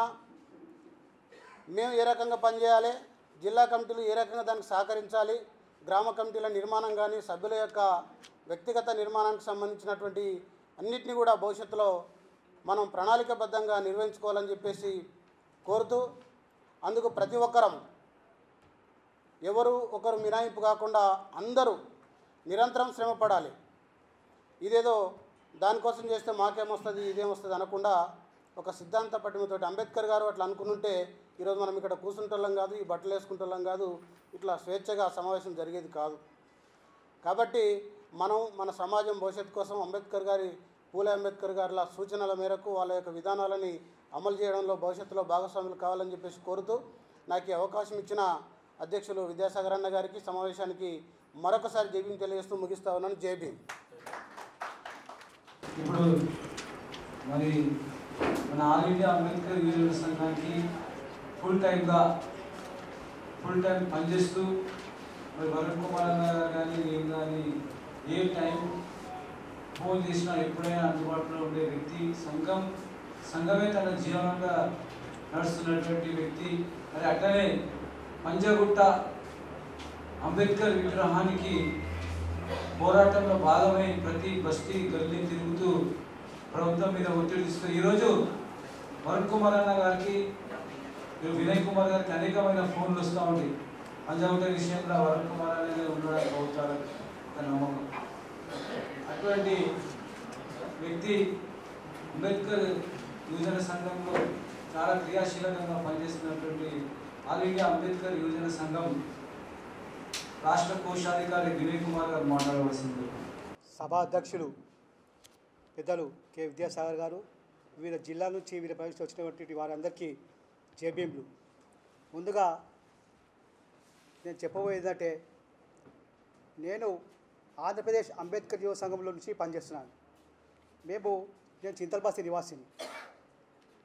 మేము ఏ రకంగా పనిచేయాలి జిల్లా కమిటీలు ఏ రకంగా దానికి సహకరించాలి గ్రామ కమిటీల నిర్మాణం కానీ సభ్యుల యొక్క వ్యక్తిగత నిర్మాణానికి సంబంధించినటువంటి అన్నిటినీ కూడా భవిష్యత్తులో మనం ప్రణాళికబద్ధంగా నిర్వహించుకోవాలని చెప్పేసి కోరుతూ అందుకు ప్రతి ఒక్కరం ఎవరు ఒకరు మినాయింపు కాకుండా అందరూ నిరంతరం శ్రమ పడాలి ఇదేదో దానికోసం చేస్తే మాకేమొస్తుంది ఇదేమొస్తుంది అనకుండా ఒక సిద్ధాంత పటిమతోటి అంబేద్కర్ గారు అట్లా అనుకుంటుంటే ఈరోజు మనం ఇక్కడ కూర్చుంటోళ్ళం కాదు ఈ బట్టలు వేసుకుంటోళ్ళం కాదు ఇట్లా స్వేచ్ఛగా సమావేశం జరిగేది కాదు కాబట్టి మనం మన సమాజం భవిష్యత్తు కోసం అంబేద్కర్ గారి పూలే అంబేద్కర్ గారిల సూచనల మేరకు వాళ్ళ యొక్క విధానాలని అమలు చేయడంలో భవిష్యత్తులో భాగస్వాములు కావాలని చెప్పేసి కోరుతూ నాకు ఈ అవకాశం ఇచ్చిన అధ్యక్షులు విద్యాసాగర్ అన్న గారికి సమావేశానికి మరొకసారి జైబీం తెలియజేస్తూ ముగిస్తా ఉన్నాను జై భీమ్ ఇప్పుడు మరి మన ఆల్ ఇండియా అంబేద్కర్ యూనివర్సిటీ సంఘానికి ఫుల్ టైమ్గా ఫుల్ టైం పనిచేస్తూ మరి వరుణ్ కుమార్ అన్న గారు కానీ నేను కానీ ఏ టైం ఫోన్ చేసినా ఎప్పుడైనా అందుబాటులో ఉండే వ్యక్తి సంఘం సంఘమే తన జీవనంగా నడుస్తున్నటువంటి వ్యక్తి మరి అట్లనే పంజగుట్ట అంబేద్కర్ విగ్రహానికి పోరాటంలో భాగమై ప్రతి బస్తీ గల్లీ తిరుగుతూ ప్రభుత్వం మీద ఒత్తిడి తీసుకుని ఈరోజు వరుణ్ కుమార్ అన్న గారికి మీరు వినయ్ కుమార్ గారికి అనేకమైన ఫోన్లు వస్తూ ఉంటాయి పంజాబ్ విషయంలో వరుణ్ కుమార్ అనేది ఉండడానికి అవుతారు ఒక నమ్మకం అటువంటి వ్యక్తి అంబేద్కర్ యువజన సంఘంలో చాలా క్రియాశీలకంగా పనిచేస్తున్నటువంటి ఆల్ ఇండియా అంబేద్కర్ యువజన సంఘం రాష్ట్ర కోశాధికారి వినయ్ కుమార్ గారు మాట్లాడవలసింది సభా అధ్యక్షులు పెద్దలు కె విద్యాసాగర్ గారు వివిధ జిల్లాల నుంచి వివిధ ప్రదేశ్ వచ్చినటువంటి వారందరికీ జేబీఎంలు ముందుగా నేను చెప్పబోయేదంటే నేను ఆంధ్రప్రదేశ్ అంబేద్కర్ యువ సంఘంలో నుంచి పనిచేస్తున్నాను మేము నేను చింతల్బాసి నివాసిని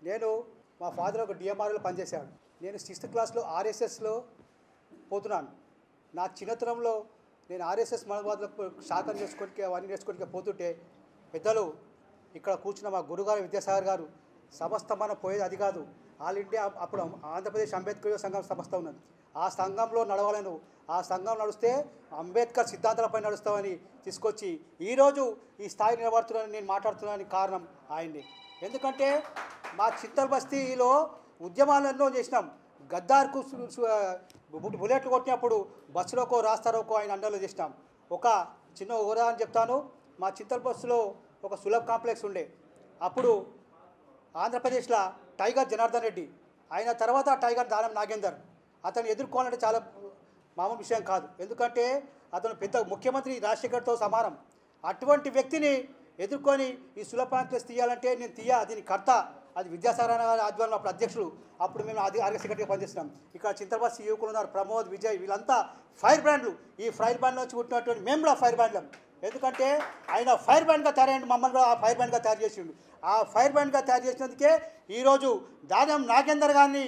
నేను మా ఫాదర్ ఒక డిఎంఆర్లో పనిచేశాడు నేను సిక్స్త్ క్లాస్లో ఆర్ఎస్ఎస్లో పోతున్నాను నా చిన్నతనంలో నేను ఆర్ఎస్ఎస్ మనబాద్లో శాఖలు నేర్చుకోనికి అవన్నీ నేర్చుకోనికి పోతుంటే పెద్దలు ఇక్కడ కూర్చున్న మా గురుగారు విద్యాసాగర్ గారు సంస్థ మనం పోయేది అది కాదు ఆల్ ఇండియా అప్పుడు ఆంధ్రప్రదేశ్ అంబేద్కర్ సంఘం సంస్థ ఉన్నది ఆ సంఘంలో నడవాలను ఆ సంఘం నడిస్తే అంబేద్కర్ సిద్ధాంతాలపై నడుస్తామని తీసుకొచ్చి ఈరోజు ఈ స్థాయి నిలబడుతున్నానని నేను మాట్లాడుతున్నానని కారణం ఆయన్ని ఎందుకంటే మా చిత్తల్ బస్తీలో ఉద్యమాలు ఎన్నో చేసినాం గద్దార్కు సు- సు- బు- బుల్లెట్లు కొట్టినప్పుడు బస్సులోకో రాస్తారోకో ఆయన అండలో చేసినాం ఒక చిన్న ఉదాహరణ చెప్తాను మా చింతల్ బస్సులో ఒక సులభ్ కాంప్లెక్స్ ఉండే అప్పుడు ఆంధ్రప్రదేశ్లో టైగర్ జనార్దన్ రెడ్డి ఆయన తర్వాత టైగర్ దానం నాగేందర్ అతను ఎదుర్కోవాలంటే చాలా మామూలు విషయం కాదు ఎందుకంటే అతను పెద్ద ముఖ్యమంత్రి రాజశేఖర్తో సమానం అటువంటి వ్యక్తిని ఎదుర్కొని ఈ సులభ కాంప్లెక్స్ తీయాలంటే నేను తీయ దీని కర్త అది విద్యాసాగర్ గారి ఆధ్వర్యంలో అప్పుడు అధ్యక్షుడు అప్పుడు మేము అది ఆర్గ సెక్రటరీగా పనిచేస్తున్నాం ఇక్కడ చింతలబస్సి యువకులు ఉన్నారు ప్రమోద్ విజయ్ వీళ్ళంతా ఫైర్ బ్రాండ్లు ఈ ఫైర్ బ్రాండ్ నుంచి పుట్టినటువంటి మేము కూడా ఫైర్ బ్రాండ్లం ఎందుకంటే ఆయన ఫైర్ బ్రాండ్గా తయారైన మమ్మల్ని కూడా ఆ ఫైర్ బ్రాండ్గా తయారు చేసిండు ఆ ఫైర్ బ్రాండ్గా తయారు చేసినందుకే ఈరోజు దానం నాగేందర్ గారిని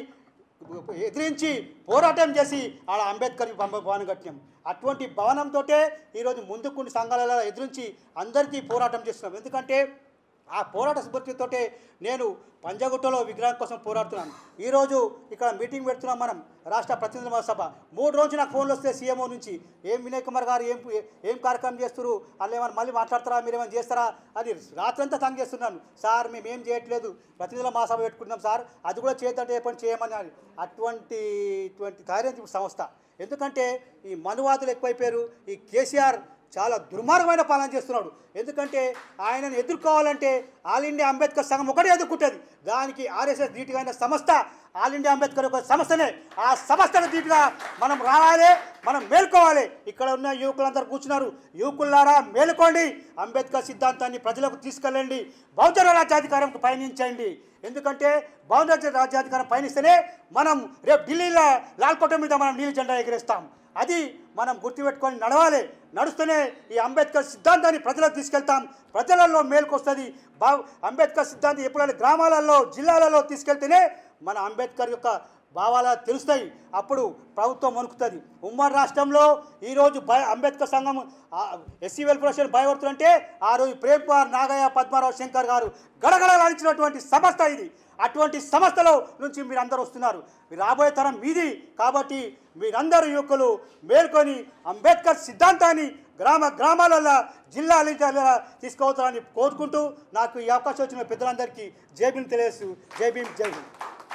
ఎదిరించి పోరాటం చేసి ఆడ అంబేద్కర్ భవ- భవనం కట్టినాం అటువంటి భవనంతో ఈరోజు ముందుకుని సంఘాలలో ఎదిరించి అందరికీ పోరాటం చేస్తున్నాం ఎందుకంటే ఆ పోరాట స్ఫూర్తితో నేను పంజగుట్టలో విగ్రహం కోసం పోరాడుతున్నాను ఈరోజు ఇక్కడ మీటింగ్ పెడుతున్నాం మనం రాష్ట్ర ప్రతినిధుల సభ మూడు రోజులు నాకు ఫోన్లు వస్తే సీఎంఓ నుంచి ఏం వినయ్ కుమార్ గారు ఏం ఏం కార్యక్రమం చేస్తారు వాళ్ళు ఏమైనా మళ్ళీ మాట్లాడతారా మీరు ఏమైనా చేస్తారా అని రాత్రంతా తంగ్ చేస్తున్నాను సార్ మేము ఏం చేయట్లేదు ప్రతినిధుల మా సభ పెట్టుకుంటున్నాం సార్ అది కూడా చేద్దంటే ఏ పని చేయమని అని. అటువంటి ఇటువంటి తయారైంది సంస్థ ఎందుకంటే ఈ మనువాదులు ఎక్కువైపోయారు ఈ కేసీఆర్ చాలా దుర్మార్గమైన పాలన చేస్తున్నాడు ఎందుకంటే ఆయనను ఎదుర్కోవాలంటే ఆల్ ఇండియా అంబేద్కర్ సంఘం ఒకటే ఎదుర్కొంటుంది దానికి ఆర్ఎస్ఎస్ ధీటుగా అయిన సంస్థ ఆల్ ఇండియా అంబేద్కర్ ఒక సంస్థనే ఆ సంస్థను ధీటుగా మనం రావాలి మనం మేల్కోవాలి ఇక్కడ ఉన్న యువకులందరూ కూర్చున్నారు యువకులారా మేలుకోండి అంబేద్కర్ సిద్ధాంతాన్ని ప్రజలకు తీసుకెళ్ళండి బౌద్ధ రాజ్యాధికారంకు పయనించండి ఎందుకంటే బౌద్ధ రాజ్యాధికారం పయనిస్తేనే మనం రేపు ఢిల్లీలో లాల్కోట మీద మనం నీలి జెండా ఎగిరేస్తాం అది మనం గుర్తుపెట్టుకొని నడవాలి నడుస్తూనే ఈ అంబేద్కర్ సిద్ధాంతాన్ని ప్రజలకు తీసుకెళ్తాం ప్రజలలో మేలుకొస్తుంది బా అంబేద్కర్ సిద్ధాంతం ఎప్పుడైనా గ్రామాలలో జిల్లాలలో తీసుకెళ్తేనే మన అంబేద్కర్ యొక్క భావాలు తెలుస్తాయి అప్పుడు ప్రభుత్వం వణుకుతుంది ఉమ్మడి రాష్ట్రంలో ఈరోజు భయ అంబేద్కర్ సంఘం ఎస్సీ వెల్ఫేర్ అసోసియేషన్ భయపడుతుందంటే ఆ రోజు ప్రేమ్ కుమార్ నాగయ్య పద్మారావు శంకర్ గారు గడగడలాడించినటువంటి సంస్థ ఇది అటువంటి సంస్థలో నుంచి మీరు అందరూ వస్తున్నారు మీరు రాబోయే తరం మీది కాబట్టి మీరందరూ యువకులు మేల్కొని అంబేద్కర్ సిద్ధాంతాన్ని గ్రామ గ్రామాలలో జిల్లాల జిల్లాల తీసుకుపోతారని కోరుకుంటూ నాకు ఈ అవకాశం వచ్చిన పెద్దలందరికీ జై భీమ్ తెలియజేస్తూ జై భీమ్ జై భీమ్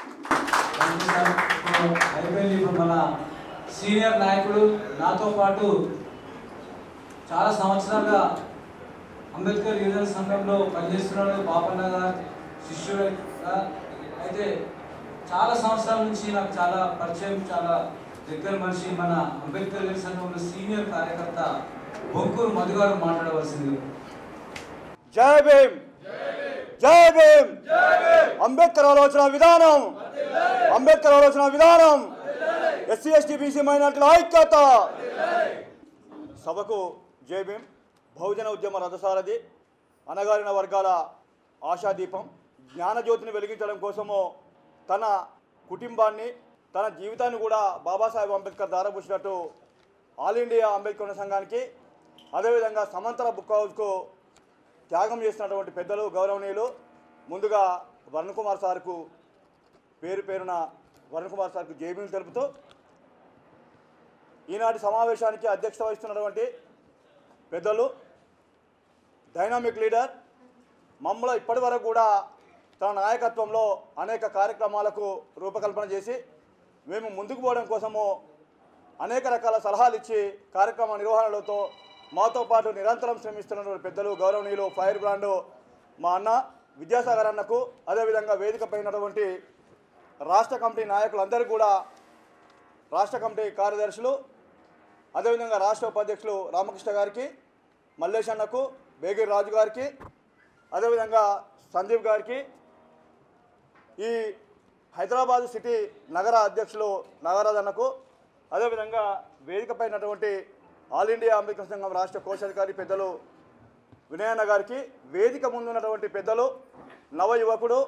థాంక్యూ సార్. ఇప్పుడు అయిపోయింది ఇప్పుడు మన సీనియర్ నాయకుడు నాతో పాటు చాలా సంవత్సరాలుగా అంబేద్కర్ యువజన సంఘంలో పనిచేస్తున్నాడు పాపన్న గారు శిష్యుడుగా అయితే చాలా సంవత్సరాల నుంచి నాకు చాలా పరిచయం చాలా దగ్గర మనిషి మన అంబేద్కర్ యువజన సంఘంలో సీనియర్ కార్యకర్త బొంకూరు మధు గారు మాట్లాడవలసింది జై భీమ్ జై భీమ్ అంబేద్కర్ ఆలోచన విధానం అంబేద్కర్ ఆలోచన విధానం ఎస్సీ ఎస్టీ బీసీ మైనార్టీల ఐక్యత సభకు జై భీమ్ బహుజన ఉద్యమ రథసారథి అనగారిన వర్గాల ఆశాదీపం జ్ఞానజ్యోతిని వెలిగించడం కోసము తన కుటుంబాన్ని తన జీవితాన్ని కూడా బాబాసాహెబ్ అంబేద్కర్ దారపుచ్చినట్టు ఆల్ ఇండియా అంబేద్కర్ సంఘానికి అదేవిధంగా సమంతర బుక్ హౌస్కు త్యాగం చేసినటువంటి పెద్దలు గౌరవనీయులు ముందుగా వరుణ్ కుమార్ సార్కు పేరు పేరున వరుణ్ కుమార్ సార్కు జేబీలు తెలుపుతూ ఈనాటి సమావేశానికి అధ్యక్షత వహిస్తున్నటువంటి పెద్దలు డైనామిక్ లీడర్ మమ్మల్ని ఇప్పటి వరకు కూడా తన నాయకత్వంలో అనేక కార్యక్రమాలకు రూపకల్పన చేసి మేము ముందుకు పోవడం కోసము అనేక రకాల సలహాలు ఇచ్చి కార్యక్రమ నిర్వహణలతో మాతో పాటు నిరంతరం శ్రమిస్తున్నటువంటి పెద్దలు గౌరవనీయులు ఫైర్ బ్రాండ్ మా అన్న విద్యాసాగర్ అన్నకు అదేవిధంగా వేదిక పైనటువంటి రాష్ట్ర కమిటీ నాయకులందరూ కూడా రాష్ట్ర కమిటీ కార్యదర్శులు అదేవిధంగా రాష్ట్ర ఉపాధ్యక్షులు రామకృష్ణ గారికి మల్లేష్ అన్నకు బేగిరి రాజు గారికి అదేవిధంగా సందీప్ గారికి ఈ హైదరాబాద్ సిటీ నగర అధ్యక్షులు నాగరాజ్ అన్నకు అదేవిధంగా వేదికపై ఉన్నటువంటి ఆల్ ఇండియా అంబేద్కర్ సంఘం రాష్ట్ర కోశాధికారి పెద్దలు వినయన్న గారికి వేదిక ముందున్నటువంటి పెద్దలు నవ యువకుడు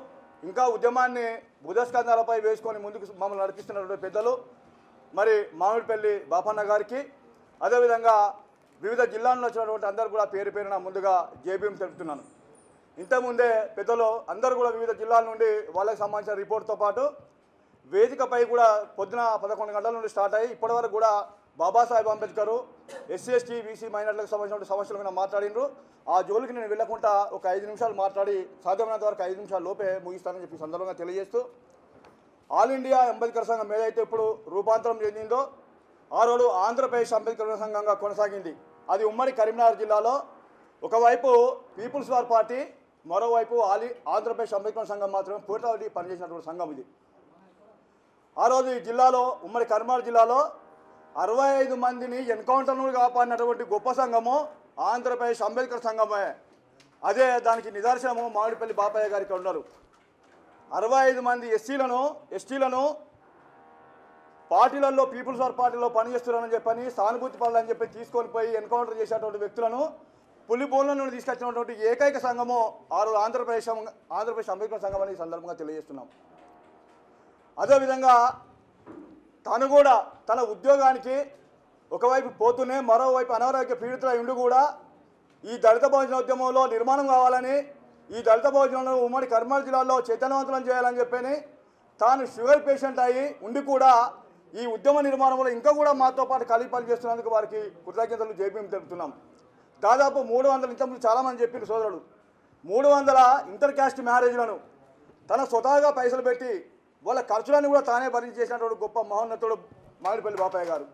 ఇంకా ఉద్యమాన్ని బుధస్కంధాలపై వేసుకొని ముందుకు మమ్మల్ని నడిపిస్తున్నటువంటి పెద్దలు మరి మామిడిపల్లి బాపన్న గారికి అదేవిధంగా వివిధ జిల్లాల నుంచి వచ్చినటువంటి అందరూ కూడా పేరు పేరున ముందుగా జేబీఎం తెలుపుతున్నాను ఇంతకుముందే పెద్దలు అందరూ కూడా వివిధ జిల్లాల నుండి వాళ్ళకి సంబంధించిన రిపోర్ట్తో పాటు వేదికపై కూడా పొద్దున పదకొండు గంటల నుండి స్టార్ట్ అయ్యి ఇప్పటివరకు కూడా Babasaheb Ambedkar SC ST BC మైనార్టీలకు సంబంధించిన సమస్యల మీద మాట్లాడినరు ఆ జోలికి నేను వెళ్ళకుండా ఒక ఐదు నిమిషాలు మాట్లాడి సాధ్యమైనంత వరకు ఐదు నిమిషాల లోపే ముగిస్తానని చెప్పి ఈ సందర్భంగా తెలియజేస్తూ ఆల్ ఇండియా అంబేద్కర్ సంఘం ఏదైతే ఇప్పుడు రూపాంతరం చెందిందో ఆ రోజు ఆంధ్రప్రదేశ్ అంబేద్కర్ సంఘంగా కొనసాగింది అది ఉమ్మడి కరీంనగర్ జిల్లాలో ఒకవైపు పీపుల్స్ వార్ పార్టీ మరోవైపు ఆలి ఆంధ్రప్రదేశ్ అంబేద్కర్ సంఘం మాత్రమే పూర్తి పనిచేసినటువంటి సంఘం ఇది ఆ రోజు ఈ జిల్లాలో ఉమ్మడి కరీంనగర్ జిల్లాలో అరవై ఐదు మందిని ఎన్కౌంటర్ నుండి కాపాడినటువంటి గొప్ప సంఘము ఆంధ్రప్రదేశ్ అంబేద్కర్ సంఘమే అదే దానికి నిదర్శనము మామిడిపల్లి బాపయ్య గారికి ఉన్నారు అరవై ఐదు మంది ఎస్సీలను ఎస్టీలను పార్టీలలో పీపుల్స్ వార్ పార్టీలో పనిచేస్తున్నారని చెప్పని సానుభూతి పనులు అని చెప్పి తీసుకొని పోయి ఎన్కౌంటర్ చేసేటువంటి వ్యక్తులను పులిబోన్ల నుండి తీసుకొచ్చినటువంటి ఏకైక సంఘము ఆరు ఆంధ్రప్రదేశ్ సంఘ- ఆంధ్రప్రదేశ్ అంబేద్కర్ సంఘం అని ఈ సందర్భంగా తెలియజేస్తున్నాం అదేవిధంగా తను కూడా తన ఉద్యోగానికి ఒకవైపు పోతూనే మరోవైపు అనారోగ్య పీడితుల ఉండి కూడా ఈ దళిత భోజన ఉద్యమంలో నిర్మాణం కావాలని ఈ దళిత భోజనంలో ఉమ్మడి కర్నూలు జిల్లాలో చైతన్యవంతులను చేయాలని చెప్పని తాను షుగర్ పేషెంట్ అయ్యి ఉండి కూడా ఈ ఉద్యమ నిర్మాణంలో ఇంకా కూడా మాతో పాటు కలిసి పనిచేస్తున్నందుకు వారికి కృతజ్ఞతలు జేబీఎం తెలుపుతున్నాం దాదాపు మూడు వందల ఇంతకుముందు చాలామంది చెప్పిన సోదరుడు మూడు వందల ఇంటర్ క్యాస్ట్ మ్యారేజ్లను తన స్వతహాగా పైసలు పెట్టి వాళ్ళ ఖర్చులన్నీ కూడా తానే భరించి చేసినటువంటి గొప్ప మహోన్నతుడు మామిడిపల్లి బాపయ్య గారు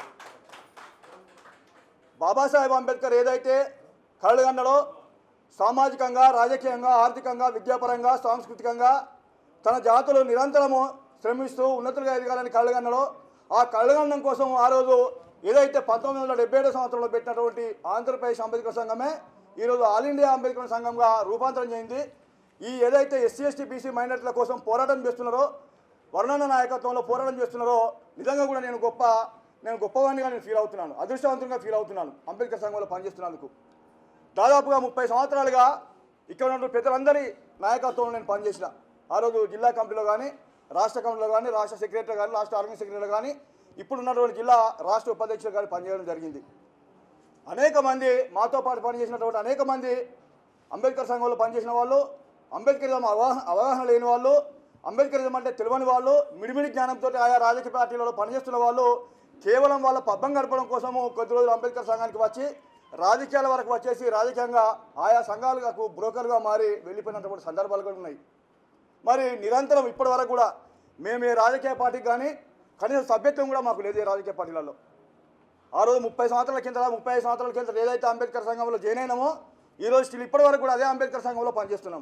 బాబాసాహెబ్ అంబేద్కర్ ఏదైతే కళ్ళగన్నడో సామాజికంగా రాజకీయంగా ఆర్థికంగా విద్యాపరంగా సాంస్కృతికంగా తన జాతులు నిరంతరము శ్రమిస్తూ ఉన్నతులుగా ఎదగాలని కళ్ళగన్నడో ఆ కళ్ళగండం కోసం ఆ రోజు ఏదైతే పంతొమ్మిది వందల డెబ్బై ఏడో సంవత్సరంలో పెట్టినటువంటి ఆంధ్రప్రదేశ్ అంబేద్కర్ సంఘమే ఈరోజు ఆల్ ఇండియా అంబేద్కర్ సంఘంగా రూపాంతరం చెంది ఈ ఏదైతే ఎస్సీ ఎస్టీ బీసీ మైనార్టీల కోసం పోరాటం చేస్తున్నారో వర్ణన నాయకత్వంలో పోరాటం చేస్తున్నారో నిజంగా కూడా నేను గొప్ప నేను గొప్పవాడినిగా నేను ఫీల్ అవుతున్నాను అదృష్టవంతంగా ఫీల్ అవుతున్నాను అంబేద్కర్ సంఘంలో పనిచేస్తున్నందుకు దాదాపుగా ముప్పై సంవత్సరాలుగా ఇక్కడ ఉన్న పెద్దలందరి నాయకత్వంలో నేను పనిచేసిన ఆ రోజు జిల్లా కమిటీలో కానీ రాష్ట్ర కమిటీలో కానీ రాష్ట్ర సెక్రటరీ కానీ రాష్ట్ర ఆర్గనైజ్ సెక్రటరీ కానీ ఇప్పుడు ఉన్నటువంటి జిల్లా రాష్ట్ర ఉపాధ్యక్షులు కానీ పనిచేయడం జరిగింది అనేక మంది మాతో పాటు పనిచేసినటువంటి అనేక మంది అంబేద్కర్ సంఘంలో పనిచేసిన వాళ్ళు అంబేద్కరిజం అవగాహన అవగాహన లేని వాళ్ళు అంబేద్కరిజం అంటే తెలియని వాళ్ళు మిడిమిడి జ్ఞానంతో ఆయా రాజకీయ పార్టీలలో పనిచేస్తున్న వాళ్ళు కేవలం వాళ్ళ పబ్బం గడపడం కోసము కొద్ది రోజులు అంబేద్కర్ సంఘానికి వచ్చి రాజకీయాల వరకు వచ్చేసి రాజకీయంగా ఆయా సంఘాలకు బ్రోకర్గా మారి వెళ్ళిపోయినటువంటి సందర్భాలు కూడా ఉన్నాయి మరి నిరంతరం ఇప్పటి వరకు కూడా మేము ఏ రాజకీయ పార్టీకి కానీ కనీసం సభ్యత్వం కూడా మాకు లేదు ఏ రాజకీయ పార్టీలలో ఆ రోజు ముప్పై సంవత్సరాల కింద ముప్పై ఐదు సంవత్సరాల కింద ఏదైతే అంబేద్కర్ సంఘంలో జాయిన్ అయినామో ఈ రోజు స్టిల్ ఇప్పటి వరకు కూడా అదే అంబేద్కర్ సంఘంలో పనిచేస్తున్నాం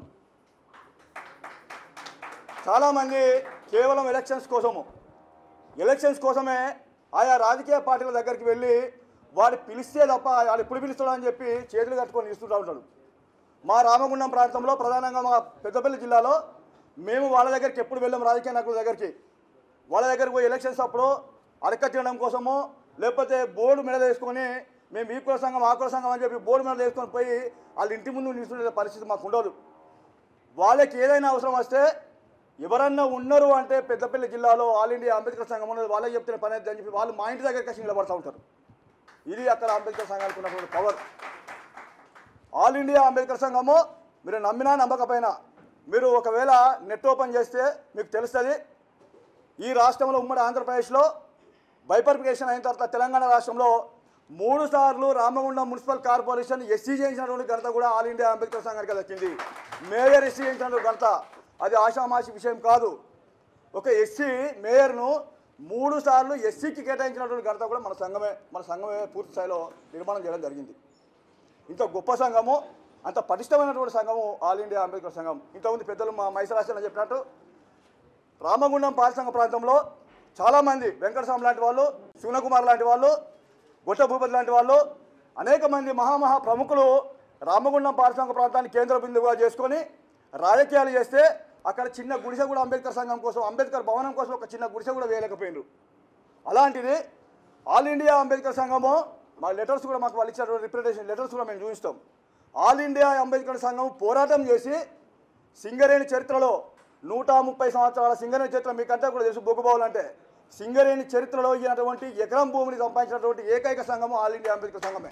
చాలామంది కేవలం ఎలక్షన్స్ కోసము ఎలక్షన్స్ కోసమే ఆయా రాజకీయ పార్టీల దగ్గరికి వెళ్ళి వాడు పిలిస్తే తప్ప వాడు ఎప్పుడు పిలుస్తాడని చెప్పి చేతులు కట్టుకొని ఇస్తుంటూ ఉంటాడు మా రామగుండం ప్రాంతంలో ప్రధానంగా మా పెద్దపల్లి జిల్లాలో మేము వాళ్ళ దగ్గరికి ఎప్పుడు వెళ్ళాం రాజకీయ నాయకుల దగ్గరికి వాళ్ళ దగ్గరికి పోయి ఎలక్షన్స్ అప్పుడు అడక తినడం కోసమో లేకపోతే బోర్డు మీద వేసుకొని మేము ఈ కుల సంఘం ఆ కుల సంఘం అని చెప్పి బోర్డు మీద వేసుకొని పోయి వాళ్ళ ఇంటి ముందు నిలుచుకునే పరిస్థితి మాకు ఉండదు వాళ్ళకి ఏదైనా అవసరం వస్తే ఎవరన్నా ఉన్నారు అంటే పెద్దపల్లి జిల్లాలో ఆల్ ఇండియా అంబేద్కర్ సంఘం ఉన్నది వాళ్ళకి చెప్తున్న పని అయితే అని చెప్పి వాళ్ళు మా ఇంటి దగ్గరికి వచ్చి నిలబడుతూ ఉంటారు ఇది అక్కడ అంబేద్కర్ సంఘానికి ఉన్నటువంటి పవర్ ఆల్ ఇండియా అంబేద్కర్ సంఘము మీరు నమ్మినా నమ్మకపోయినా మీరు ఒకవేళ నెట్ ఓపెన్ చేస్తే మీకు తెలుస్తుంది ఈ రాష్ట్రంలో ఉమ్మడి ఆంధ్రప్రదేశ్లో బైపర్ఫికేషన్ అయిన తర్వాత తెలంగాణ రాష్ట్రంలో మూడు సార్లు రామగుండం మున్సిపల్ కార్పొరేషన్ ఎస్సీ చేయించినటువంటి ఘనత కూడా ఆల్ ఇండియా అంబేద్కర్ సంఘానికి దక్కింది మేయర్ ఎస్సీ చేయించినటువంటి ఘనత అది ఆషామాషి విషయం కాదు ఒక ఎస్సీ మేయర్ను మూడు సార్లు ఎస్సీకి కేటాయించినటువంటి ఘనత కూడా మన సంఘమే మన సంఘమే పూర్తి స్థాయిలో నిర్మాణం చేయడం జరిగింది ఇంత గొప్ప సంఘము అంత పటిష్టమైనటువంటి సంఘము ఆల్ ఇండియా అంబేద్కర్ సంఘం ఇంతకుముందు పెద్దలు మా మైసరాశన చెప్పినట్టు రామగుండం పారిశ్రామిక ప్రాంతంలో చాలామంది వెంకటస్వామి లాంటి వాళ్ళు శివనకుమార్ లాంటి వాళ్ళు గొట్ట భూపతి లాంటి వాళ్ళు అనేక మంది మహామహా ప్రముఖులు రామగుండం పారిశ్రామిక ప్రాంతాన్ని కేంద్ర బిందువుగా చేసుకొని రాజకీయాలు చేస్తే అక్కడ చిన్న గుడిసె కూడా అంబేద్కర్ సంఘం కోసం అంబేద్కర్ భవనం కోసం ఒక చిన్న గుడిసె కూడా వేయలేకపోయినారు అలాంటిది ఆల్ ఇండియా అంబేద్కర్ సంఘము మా లెటర్స్ కూడా మాకు వాళ్ళు ఇచ్చిన రిప్రజెంటేషన్ లెటర్స్ కూడా మేము చూపిస్తాం ఆల్ ఇండియా అంబేద్కర్ సంఘం పోరాటం చేసి సింగరేణి చరిత్రలో నూట ముప్పై సంవత్సరాల సింగరేణి చరిత్ర మీకంటే కూడా తెలుసు బొగ్గుబావులు అంటే సింగరేణి చరిత్రలో ఈయనటువంటి ఎకరం భూమిని సంపాదించినటువంటి ఏకైక సంఘము ఆల్ ఇండియా అంబేద్కర్ సంఘమే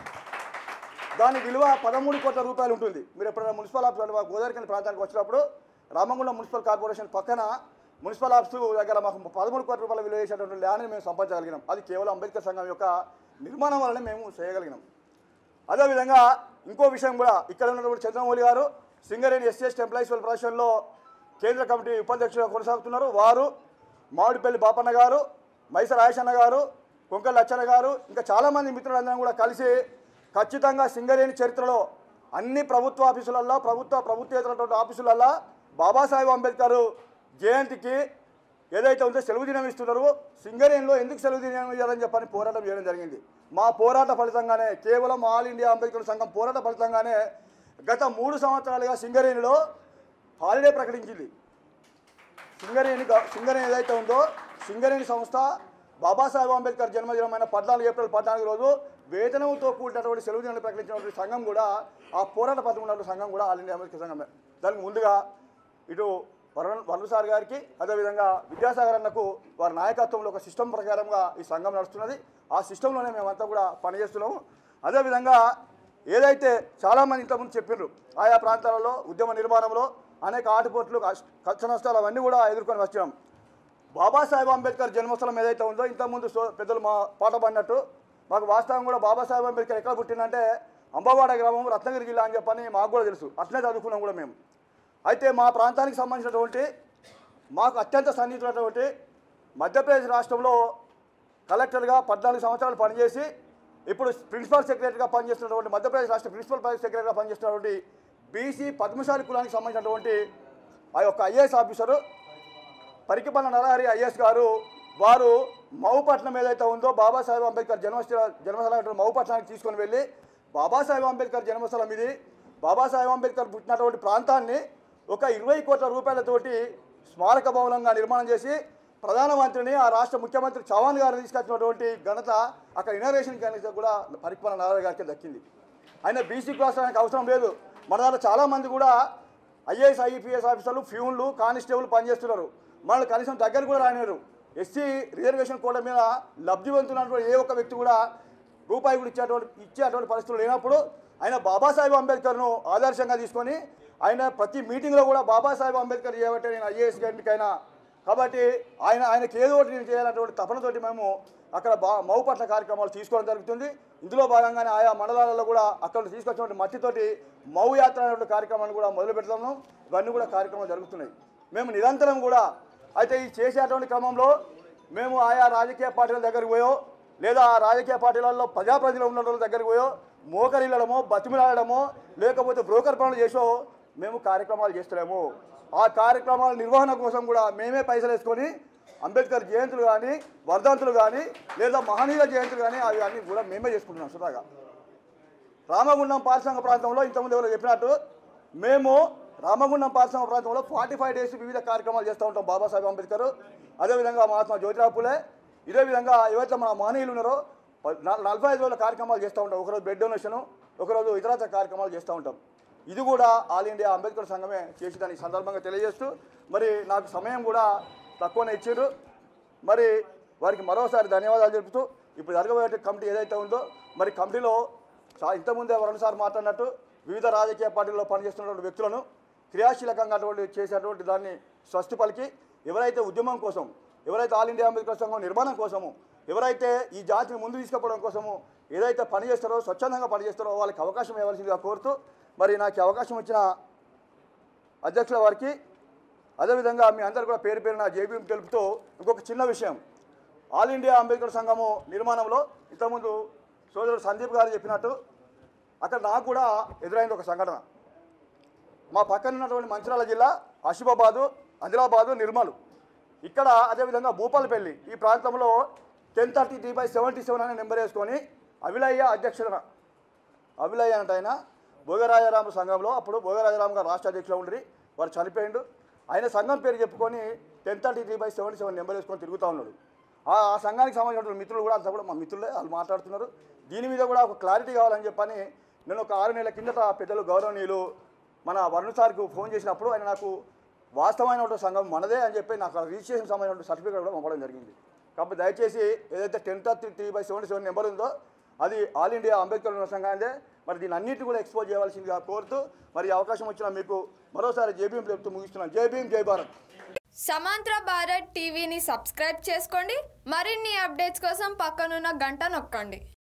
దాని విలువ పదమూడు కోట్ల రూపాయలు ఉంటుంది మీరు ఎప్పుడైనా మున్సిపల్ ఆఫీస్ గోదావరికని ప్రాంతానికి వచ్చినప్పుడు రామగుండం మున్సిపల్ కార్పొరేషన్ పక్కన మున్సిపల్ ఆఫీసు దగ్గర మాకు పదమూడు కోట్ల రూపాయల విలువ చేసేటువంటి ల్యాండ్ని మేము సంపాదించగలిగినాం అది కేవలం అంబేద్కర్ సంఘం యొక్క నిర్మాణం వల్లనే మేము చేయగలిగినాం అదేవిధంగా ఇంకో విషయం కూడా ఇక్కడ ఉన్నటువంటి చంద్రమౌళి గారు సింగరేణి ఎస్సీఎస్ ఎంప్లాయీస్ వెల్ఫరేషన్లో కేంద్ర కమిటీ ఉపాధ్యక్షులుగా కొనసాగుతున్నారు వారు మామిడిపల్లి బాపన్న గారు మైసర్ ఆయేషన్న గారు కొంకల లచ్చన్న గారు ఇంకా చాలామంది మిత్రులందరం కూడా కలిసి ఖచ్చితంగా సింగరేణి చరిత్రలో అన్ని ప్రభుత్వ ఆఫీసులలో ప్రభుత్వ ప్రభుత్వేతరటువంటి ఆఫీసులలో బాబాసాహెబ్ అంబేద్కర్ జయంతికి ఏదైతే ఉందో సెలవు దినం ఇస్తున్నారో సింగరేణిలో ఎందుకు సెలవు దినం ఇవ్వాలని చెప్పని పోరాటం చేయడం జరిగింది మా పోరాట ఫలితంగానే కేవలం ఆల్ ఇండియా అంబేద్కర్ సంఘం పోరాట ఫలితంగానే గత మూడు సంవత్సరాలుగా సింగరేణిలో హాలిడే ప్రకటించింది సింగరేణి గ- సింగరేణి ఏదైతే ఉందో సింగరేణి సంస్థ బాబాసాహెబ్ అంబేద్కర్ జన్మదినమైన పద్నాలుగు ఏప్రిల్ పద్నాలుగు రోజు వేతనంతో కూడినటువంటి సెలవు దినాలు ప్రకటించినటువంటి సంఘం కూడా ఆ పోరాట పథకం ఉన్నటువంటి సంఘం కూడా ఆల్ ఇండియా అంబేద్కర్ సంఘమే దానికి ముందుగా ఇటు వరుణ్ వరుణ్ సార్ గారికి అదేవిధంగా విద్యాసాగర్ అన్నకు వారి నాయకత్వంలో ఒక సిస్టమ్ ప్రకారంగా ఈ సంఘం నడుస్తున్నది ఆ సిస్టంలోనే మేమంతా కూడా పనిచేస్తున్నాము అదేవిధంగా ఏదైతే చాలామంది ఇంతకుముందు చెప్పినారు ఆయా ప్రాంతాలలో ఉద్యమ నిర్మాణంలో అనేక ఆటుపోట్లు కష్ట కష్ట నష్టాలు అవన్నీ కూడా ఎదుర్కొని వచ్చినాం బాబాసాహెబ్ అంబేద్కర్ జన్మస్థలం ఏదైతే ఉందో ఇంతకుముందు సో పెద్దలు మా పాట పడినట్టు మాకు వాస్తవం కూడా బాబాసాహెబ్ అంబేద్కర్ ఎక్కడ పుట్టిందంటే అంబవాడ గ్రామం రత్నగిరి జిల్లా అని చెప్పని మాకు కూడా తెలుసు అట్లనే చదువుకున్నాం కూడా మేము అయితే మా ప్రాంతానికి సంబంధించినటువంటి మాకు అత్యంత సన్నిహితులైనటువంటి మధ్యప్రదేశ్ రాష్ట్రంలో కలెక్టర్గా పద్నాలుగు సంవత్సరాలు పనిచేసి ఇప్పుడు ప్రిన్సిపల్ సెక్రటరీగా పనిచేస్తున్నటువంటి మధ్యప్రదేశ్ రాష్ట్ర ప్రిన్సిపల్ సెక్రటరీగా పనిచేస్తున్నటువంటి బీసీ పద్మశాలి కులానికి సంబంధించినటువంటి ఆ యొక్క IAS officer Parikipalla Narahari IAS గారు వారు మౌపట్నం ఏదైతే ఉందో బాబాసాహెబ్ అంబేద్కర్ జన్మస్థల జన్మస్థలం మౌపట్నానికి తీసుకొని వెళ్ళి బాబాసాహెబ్ అంబేద్కర్ జన్మస్థలం ఇది బాబాసాహెబ్ అంబేద్కర్ పుట్టినటువంటి ప్రాంతాన్ని ఒక ఇరవై కోట్ల రూపాయలతోటి స్మారక భవనంగా నిర్మాణం చేసి ప్రధానమంత్రిని ఆ రాష్ట్ర ముఖ్యమంత్రి చౌహాన్ గారు తీసుకొచ్చినటువంటి ఘనత అక్కడ ఇన్నోవేషన్ ఘనత కూడా పరిపాలన నారాయణ గారికి దక్కింది ఆయన బీసీ క్లాస్ ఆయనకు అవసరం లేదు మన దాంట్లో చాలామంది కూడా ఐఏఎస్ ఐపీఎస్ ఆఫీసర్లు ఫ్యూన్లు కానిస్టేబుల్ పనిచేస్తున్నారు మనల్ని కనీసం దగ్గర కూడా రానివ్వరు ఎస్సీ రిజర్వేషన్ కోట మీద లబ్ధివంతున్నటువంటి ఏ ఒక్క వ్యక్తి కూడా రూపాయి కూడా ఇచ్చేటువంటి ఇచ్చేటువంటి పరిస్థితులు లేనప్పుడు ఆయన బాబాసాహెబ్ అంబేద్కర్ను ఆదర్శంగా తీసుకొని ఆయన ప్రతి మీటింగ్లో కూడా బాబాసాహెబ్ అంబేద్కర్ చేయబట్టే నేను ఐఏఎస్ గంటకైనా కాబట్టి ఆయన ఆయనకి ఏదో ఒకటి నేను చేయాలన్నటువంటి తపనతోటి మేము అక్కడ బా మౌపట్ల కార్యక్రమాలు తీసుకోవడం జరుగుతుంది ఇందులో భాగంగానే ఆయా మండలాలలో కూడా అక్కడ తీసుకొచ్చినటువంటి మట్టితోటి మౌ యాత్ర అనేటువంటి కార్యక్రమాన్ని కూడా మొదలు పెడతాము ఇవన్నీ కూడా కార్యక్రమాలు జరుగుతున్నాయి మేము నిరంతరం కూడా అయితే ఈ చేసేటువంటి క్రమంలో మేము ఆయా రాజకీయ పార్టీల దగ్గరికి పోయో లేదా ఆ రాజకీయ పార్టీలలో ప్రజాప్రతినిధులు ఉన్న వాళ్ళ దగ్గరికి పోయో మోకరిల్లడమో బతిమిలాడమో లేకపోతే బ్రోకర్ పనులు చేసో మేము కార్యక్రమాలు చేస్తలేము ఆ కార్యక్రమాల నిర్వహణ కోసం కూడా మేమే పైసలు వేసుకొని అంబేద్కర్ జయంతులు కానీ వర్ధంతులు కానీ లేదా మహనీయుల జయంతులు కానీ అవి అన్నీ కూడా మేమే చేసుకుంటున్నాం సుధాగా రామగుండం పారిశ్రామిక ప్రాంతంలో ఇంతకుముందు ఎవరో చెప్పినట్టు మేము రామగుండం పారిశ్రామిక ప్రాంతంలో ఫార్టీ ఫైవ్ డేస్ వివిధ కార్యక్రమాలు చేస్తూ ఉంటాం బాబాసాహెబ్ అంబేద్కర్ అదేవిధంగా మహాత్మా జ్యోతిరావు పూలే ఇదే విధంగా ఎవరైతే మన మహనీయులు ఉన్నారో ప- నల- నలభై ఐదు రోజుల కార్యక్రమాలు చేస్తూ ఉంటాం ఒకరోజు బెడ్ డొనేషను ఒకరోజు ఇతరత్ర కార్యక్రమాలు చేస్తూ ఉంటాం ఇది కూడా ఆల్ ఇండియా అంబేద్కర్ సంఘమే చేసి దాని సందర్భంగా తెలియజేస్తూ మరి నాకు సమయం కూడా తక్కువనే ఇచ్చారు మరి వారికి మరోసారి ధన్యవాదాలు తెలుపుతూ ఇప్పుడు జరగబోయే కమిటీ ఏదైతే ఉందో మరి కమిటీలో చా ఇంతకుముందే వరుణ్ సార్ మాట్లాడినట్టు వివిధ రాజకీయ పార్టీల్లో పనిచేస్తున్నటువంటి వ్యక్తులను క్రియాశీలకంగా అటువంటి చేసేటువంటి దాన్ని స్వస్తి పలికి ఎవరైతే ఉద్యమం కోసం ఎవరైతే ఆల్ ఇండియా అంబేద్కర్ సంఘం నిర్మాణం కోసము ఎవరైతే ఈ జాతిని ముందు తీసుకుపోవడం కోసము ఏదైతే పని చేస్తారో స్వచ్ఛందంగా పనిచేస్తారో వాళ్ళకి అవకాశం ఇవ్వాల్సిందిగా కోరుతూ మరి నాకు ఈ అవకాశం ఇచ్చిన అధ్యక్షుల వారికి అదేవిధంగా మీ అందరు కూడా పేరు పేరున జేబీఎం తెలుపుతూ ఇంకొక చిన్న విషయం ఆల్ ఇండియా అంబేద్కర్ సంఘము నిర్మాణంలో ఇంతకుముందు సోదరుడు సందీప్ గారు చెప్పినట్టు అక్కడ నాకు కూడా ఎదురైంది ఒక సంఘటన మా పక్కన ఉన్నటువంటి మంచిర్యాల జిల్లా ఆసిఫాబాదు ఆదిలాబాదు నిర్మల్ ఇక్కడ అదేవిధంగా భూపాలపల్లి ఈ ప్రాంతంలో ten thirty three by seventy seven అనే నెంబర్ వేసుకొని అవిలయ్య అధ్యక్షుడన అవిలయ్య అంటే ఆయన భోగరాజరామ సంఘంలో అప్పుడు భోగరాజరామ గారు రాష్ట్ర అధ్యక్షులు ఉండి వారు చనిపోయిండు ఆయన సంఘం పేరు చెప్పుకొని ten thirty three by seventy seven number వేసుకొని తిరుగుతూ ఉన్నాడు ఆ ఆ సంఘానికి సంబంధించిన మిత్రులు కూడా అంతా కూడా మా మిత్రులే వాళ్ళు మాట్లాడుతున్నారు దీని మీద కూడా ఒక క్లారిటీ కావాలని చెప్పని నేను ఒక ఆరు నెలల కిందట పెద్దలు గౌరవనీయులు మన వరుణ్ సార్కు ఫోన్ చేసినప్పుడు ఆయన నాకు వాస్తవమైనటువంటి సంఘం మనదే అని చెప్పి నాకు రిజిస్ట్రేషన్ సంబంధించిన సర్టిఫికేట్ కూడా పంపడం జరిగింది కాబట్టి దయచేసి ఏదైతే ten thirty three by seventy seven number ఉందో అది ఆల్ ఇండియా అంబేద్కర్ ఉన్న సంఘానిదే మరి దీని అన్నిటి కూడా ఎక్స్పోజ్ చేయవలసిందిగా కోరుతూ మరి ఈ అవకాశం వచ్చిన మీకు మరోసారి జేబీఎం చెప్తూ ముగిస్తున్నాను జై భీమ్ జై భారత్ సమాంతర భారత్ టీవీని సబ్స్క్రైబ్ చేసుకోండి మరిన్ని అప్డేట్స్ కోసం పక్కనున్న గంట నొక్కండి